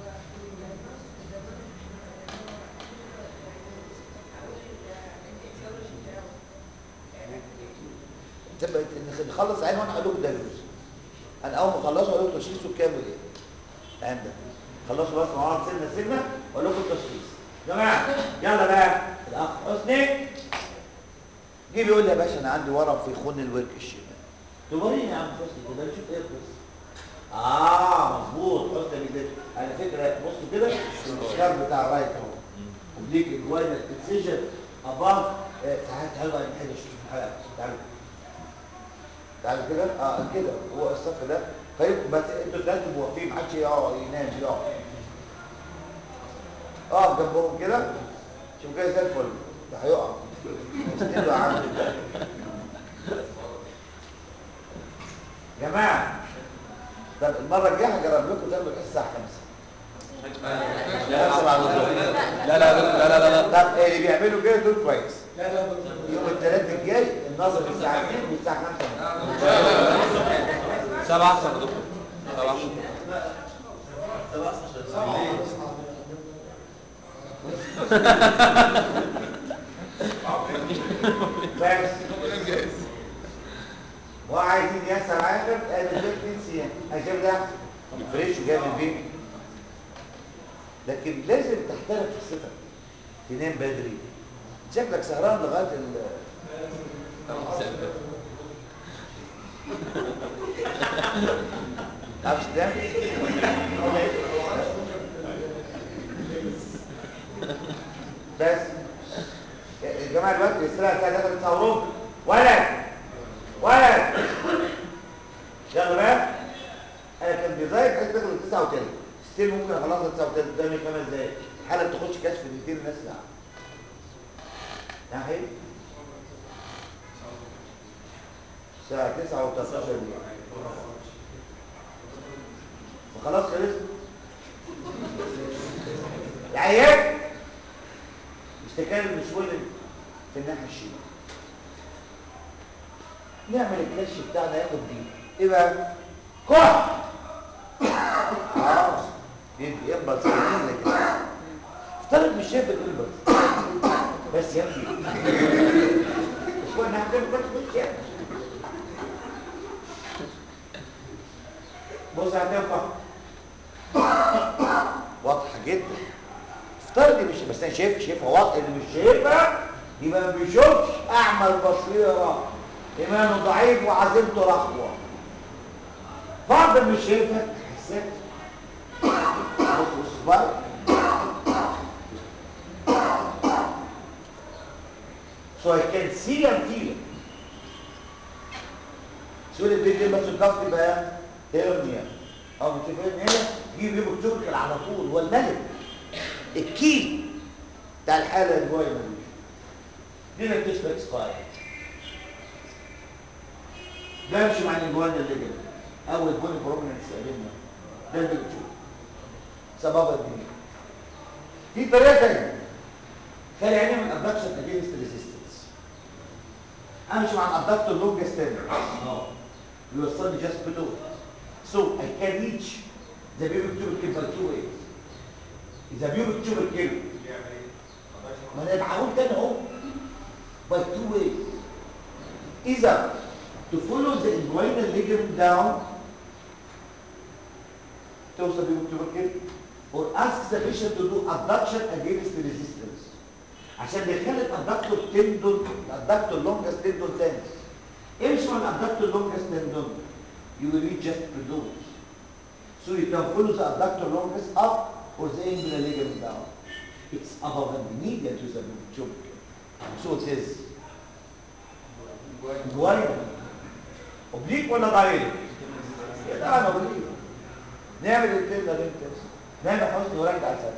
تبقى نخلص عين وانا اقول لكم دلوز انا اول ما اخلصه اقول لكم تشخيصه كامل ايه عندك خلصوا بس مع بعض سنه سنه واقول لكم التشخيص يا جماعه يلا بقى الاخ حسني جه بيقول لي يا باشا انا عندي ورم في خون الورك الشمال توريني يا عم حسني كده نشوف ايه القصه اه مظبوط حسني كده على فكره بص كده الشكل بتاع رايت اهو وديك الجوينه بتتسجل اباف تعال تعال بقى نحل شوف الحلقه تعالوا تعالوا كده اه كده هو الصف ده خليكم بس انتوا ثلاثه واقفين ما حدش يقعد ينام يقعد اقف جنبهم كده شوف كده زي الفل ده هيقع استنوا يا عم جماعه طب المره الجايه هجرب لكم تاخدوا الحصه الساعه 5 لا لا لا لا لا لا طب اللي بيعملوا كده دول كويس يوم الثلاث الجاي النظر الساعه 2 والساعه 5 سبعة أحسن يا دكتور سبعة أحسن بس وعايزين ياسر عاقب ادي البيت من سيان هجيب ده فريش وجاي من البيت لكن لازم تحترم شخصيتك تنام بدري شكلك سهران لغايه ال عارف تنام بس يا جماعه دلوقتي الساعه 3 9 وربع ولد ولد يلا بقى انا كان ديزاين عايز تاخد 9 وتلت ستيل ممكن اخلصها 9 وتلت قدامي خمس دقايق الحاله بتاخدش كشف دقيقتين الناس ساعه يا حبيبي الساعه 9 و13 دقيقه وخلاص خلصت العيال اشتكى لي مش ولد في الناحيه الشمال نعمل الكشف بتاعنا ياخد دي ايه بقى كح اه يدي امبلس نازله كده افترض مش شايف الامبلس بس يا ابني مش كنا هنعمل كشف مش شايف بص هتنفع واضحه جدا افترض مش بس انا شايف شايفها واضحه اللي مش شايفها يبقى ما بيشوفش اعمى البصيره ايمانه ضعيف وعزيمته رخوه بعض اللي مش شايفها حسيت بص بص بقى so I can see and feel سؤال البيت دي بس الضغط بقى هيرنيا او بتشوف هنا يجيب يجيب التركل على طول هو الملك الكي بتاع الحاله اللي هو يملك دي ما بتشبه اكسباير ده يمشي مع الجوان اللي جنب اول جون بروميننس قابلنا ده اللي بتشوف سبب الدنيا في طريقه ثانيه خلي عيني من ابدكشن اجينست ريزيستنس امشي مع الابدكتور لونج ستيرن اه يوصلني جاست بلو so I can reach the pubic tubercle by two ways إذا pubic tubercle ما انا بقول تاني اهو by two ways either to follow the inguinal ligament down توصل pubic tubercle or ask the patient to do abduction against resistance عشان يخلي الابدكتور تندون الابدكتور لونجست تندون تنس امشي مع الابدكتور لونجست تندون you will reach just below it. So you can follow the abductor longest up or the inguinal ligament down. It's above and medial to the tubercle. So it is guaida. oblique ولا ضعيف؟ طبعا oblique. نعمل التلة لينكس نعمل حسن ورجع سنة.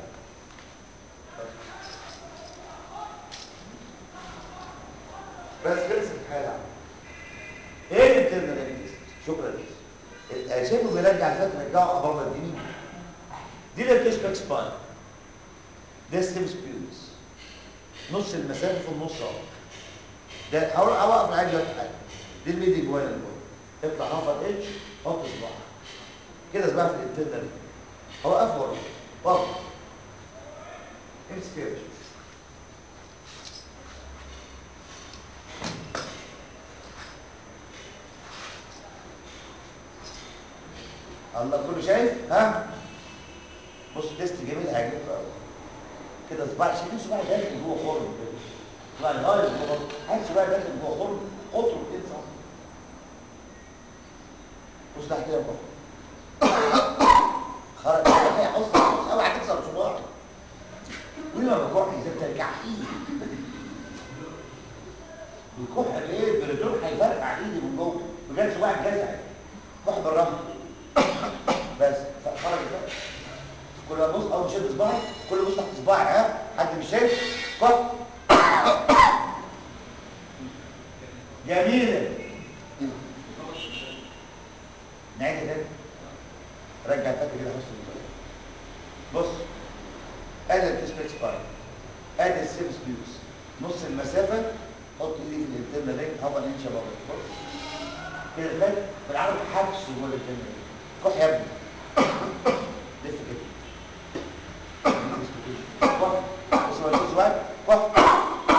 بس خلصت استحاله ايه الانترنال رينج شكرا لك شايفه بيرجع الفتره رجعه بره الدنيا دي الكيشباك سباين ده ستيمس بيوز نص المسافه في النص اهو ده حاول اوقف العادي دلوقتي حاجه دي الميدي جوال اللي جوه اطلع هافر اتش حط صباعك كده صباعك في الانترنال رينج اوقفه ورا بره امسك كده الله كله شايف ها بص تيست جميل هيعجبك قوي كده صباع شايفين صباع داخل جوه خرم كده صباع الغاية جوه خرم عايز صباع داخل جوه خرم قطره 2 سم بص ده كده بقى خرج كده هي اصلا اوعى تكسر صباعك كل ما بكح اذا بترجع ايدي الكح ايه البريدور هيفرقع ايدي من جوه بجد صباعك جزعي كح بالراحه بس خرج كده كل ما تبص اول شد صباعي كل ما تبص تحت صباعي ها حد مش شايف كح جميله نعيدها تاني رجع الفتة كده بص بص ادي الكسبكس باين ادي السيبس بيوس نص المسافة حط ايدي في الانترنال رينج هبقى انشا بابا بص كده الفات بالعربي حبس جوه الانترنال رينج كح يا ابني لف كده كح بص هو الجزء واحد كح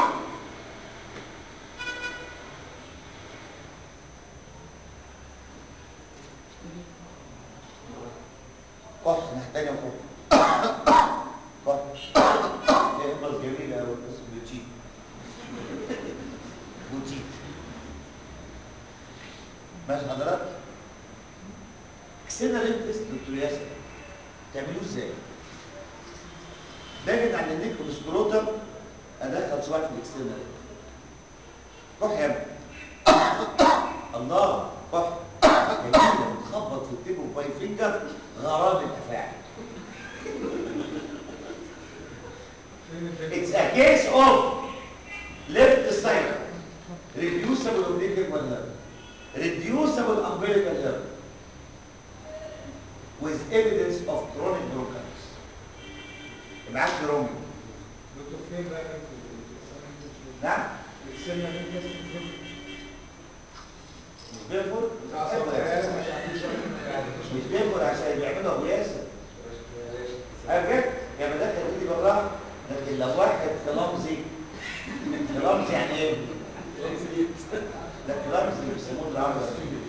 كح محتاجة كح كح هي إبرز جميلة أوي بس بوتيك بوتيك ماشي حضرتك كسينا ريم تيست دكتور ياسر تعملوه ازاي؟ باجي عند النيك والسكروتم ادخل صباعي في الاكسترنال كح يا ابني الله كح جميلة بتخبط في التيب وباي فينجر غرام الافاعي It's a case of left side reducible umbilical nerve reducible umbilical nerve with evidence of chronic bronchitis معاك رومي دكتور فين بقى نعم السنة دي كيس الفيلم مش بينفر عصب العيال مش عارفين مش بينفر عشان بيعملوا ابو ياسر عارف يا بدات ايدي بالراحه لكن لو واحد في لمزي في لمزي يعني ايه؟ لكن لمزي بيسموه بالعربي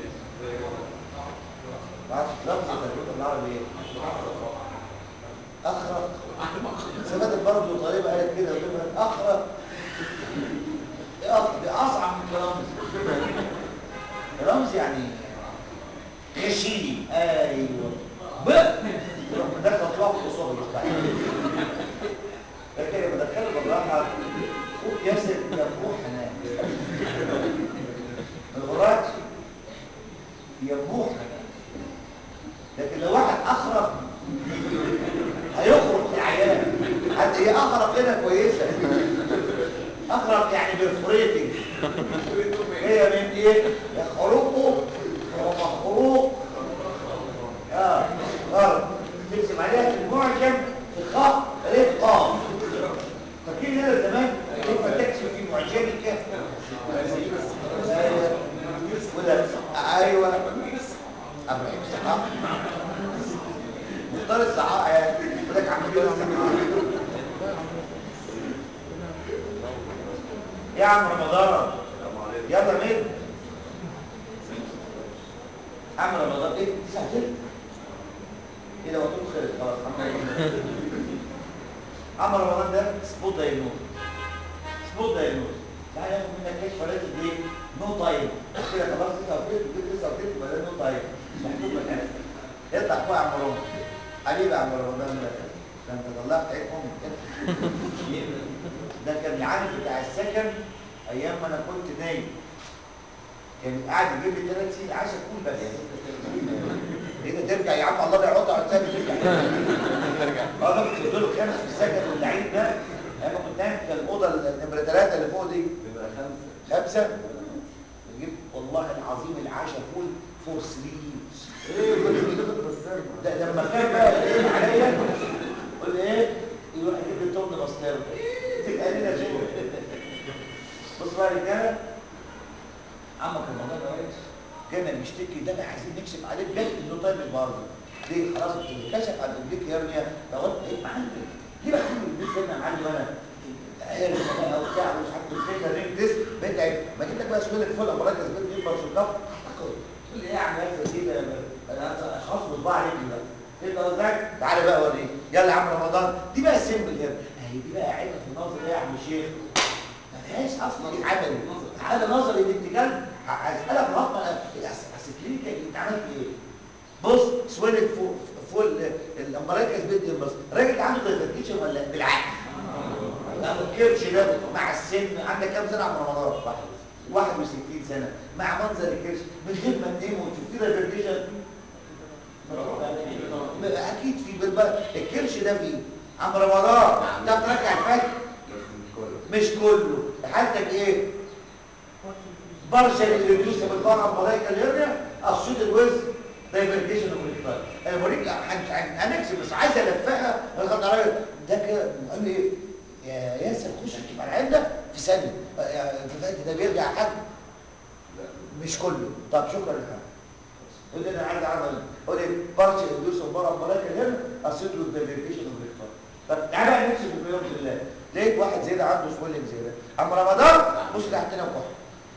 عارف لمزي ترجمه بالعربي ايه؟ اخرق سمعت برضه طالبه قالت كده وكده اخرق ايه أخرق؟ دي اصعب من كلامز كلامز يعني يشيلي ايوه بق تروح مدخل طلع في الصبي لكن لما دخله بالراحه فوق ياسر ينبوح حنان الغراج ينبوح حنان لكن لو واحد اخرب هيخرج في العيان حتى هي اخرب هنا كويسه اخرب يعني بالفريتنج هي من ايه يخرقوا ومخروق اه غلط ترسم عليها في المعجم في خط رفقا فاكرين هنا زمان كيف تكتب في معجمك ايوه ولا ايوه ابو الصحاح مختار الصحاح يعني يقول لك عم يقول الصحاح يا عم رمضان يلا مين عم رمضان ايه تسعة تلت ايه لو تدخل خلاص عم رمضان عم رمضان ده سبوت داينوز سبوت داينوز تعالى ياخد منك كشف راتب ليه نو تايم كده خلاص تسعة وتلت وكده تسعة وتلت يبقى ده نو تايم محطوط لك هنا اطلع فوق يا عم رمضان حبيبي يا عم رمضان ده ده انت طلعت عين امك ده كان العالم بتاع السكن ايام ما انا كنت نايم كان قاعد يجيب لي ثلاث سنين عايز اكون بس ايه ده ترجع يا عم الله لا يعود على الثاني ترجع اه انا كنت قلت له خامس في السكن واللعيب ده انا كنت نايم في الاوضه النمره ثلاثه اللي فوق دي بيبقى خمسة خمسه فور سليبس ايه ده لما كان بقى ايه عليا قول لي ايه يروح يجيب لي تمن بسطرمه تبقى لنا شغل بص بقى يا رجاله عمك رمضان يا ريس كان بيشتكي ده بقى عايزين نكشف عليه بجد انه طيب البرد ليه خلاص كشف على البليك هيرنيا فقلت ايه معلم ليه بقى كل البليك هيرنيا يا معلم انا عارف بقى وبتاع ومش عارف الفكره رينج تيست بقيت عيب ما جيت لك بقى سؤال الفول ابو ركز بيت يكبر في الكف اعتقد تقول لي ايه يا عم ياسر دي ده انا اشخاص بصباع رجلي بقى ايه قصدك تعالى بقى اوريك يلا يا عم رمضان دي بقى سيمبل هنا اهي دي بقى عيبه في النظر ايه يا عم شيخ ما فيهاش اصلا دي عملي تعالى نظري بنت كلب هسالك رقم اصل كلينيكال انت عملت ايه بص سويلت فوق فوق الامبراكس بيت بس الراجل عنده دايفركيشن ولا بالعكس لا الكرش ده مع السن عندك كام سنه عم رمضان 61 سنه مع منظر الكرش من غير ما تنام وتشوف فيه دايفركيشن اكيد في بالبقى الكرش ده فيه عم رمضان ده ترجع الفجر مش كله حالتك ايه برشا ريديوس بالفرع ملايكا الهرنيا الصوت الوزن دايفرجيشن اوف الكتاب انا بوريك هنكسب بس عايز الفها الخط عليا ده كده قال لي ايه يا ياسر خش اكتب على عندك في ثانيه الفات ده بيرجع حد مش كله طب شكرا لك قول لي انا عايز اعرف قول لي برشا ريديوس بالفرع ملايكا الهرنيا الصوت دايفرجيشن اوف الكتاب طب تعالى بقى نكسب بيوم بالله لقيت واحد زي ده عنده سويلنج زي ده عم رمضان بص تحتنا وكحل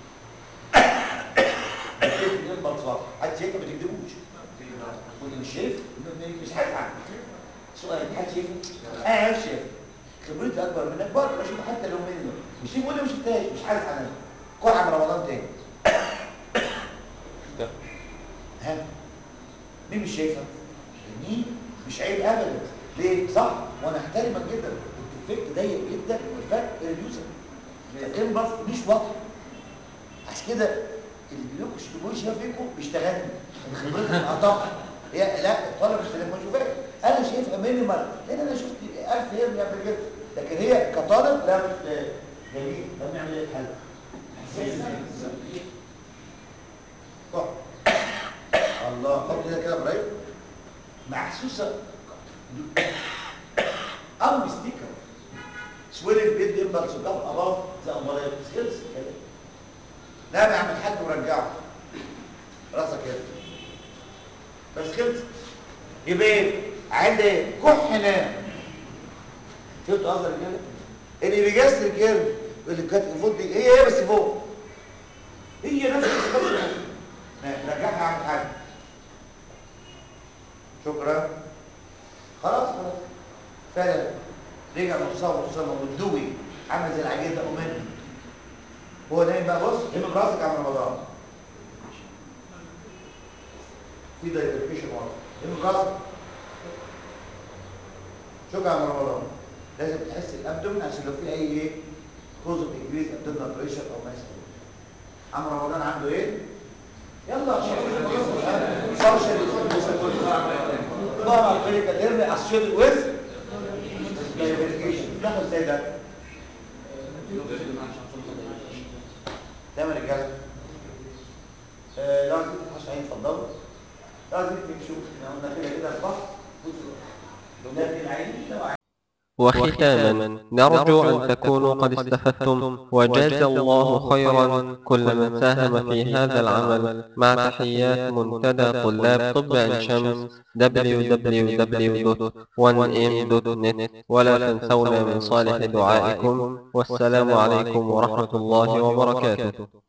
اتنين بلصات حد شايفه ما تكذبوش واللي مش شايف مش حاجه عنك سؤال حد شايفه انا مش شايف خبرتي اكبر منك برضه بشوفه حتى لو منه مش شايف ولا مش شفتهاش مش حاسس عنها كل عم رمضان تاني ده ها مين مش شايفها مين مش عيب ابدا ليه صح وانا احترمك جدا الافكت ضيق جدا والفرق ريديوسر لكن بس مش واضح عشان كده اللي بيشوف فيكم بيشتغلني خبرتي انقطعت هي لا الطالب مش ما شوفهاش انا شايفها مينيمال لان انا شفت 1000 هيرني قبل كده لكن هي كطالب لا مش جميل طب نعمل ايه الحل؟ طب. الله حط كده كده ابراهيم محسوسه او ستيكر سويلنج بيد امبلس وجاب اباف زي امبارح سكيلز كده نام يا عم الحاج ورجعه راسك كده بس خلص يبقى ايه عند ايه كح نام شفت قصدي كده اللي بيجسر كده اللي كانت الفوت دي هي ايه بس فوق هي نفس البس رجعها يا عم الحاج شكرا خلاص خلاص فعلا رجع نصها نصها والدوي عامل زي العجيزه ده مني هو نايم بقى بص هم براسك يا عم رمضان في دايفركيشن ورا هم براسك شوف يا عم رمضان لازم تحس الابدومن عشان لو في اي ايه كوز اوف انكريز ابدومينال بريشر او ما يسمى عم رمضان عنده ايه يلا فانكشن بقى الكلينيكال هيرني اسوشيتد ويز دايفركيشن ناخد ازاي ده تمام يا رجاله آه لو عايزين تخشوا عين اتفضلوا لو عايزين تمشوا احنا قلنا كده كده البحر لكن عين لو عايزين وختاما نرجو أن تكونوا قد استفدتم وجاز الله خيرا كل من ساهم في هذا العمل مع تحيات منتدى طلاب طب عين شمس www.1m.net ولا تنسونا من صالح دعائكم والسلام عليكم ورحمة الله وبركاته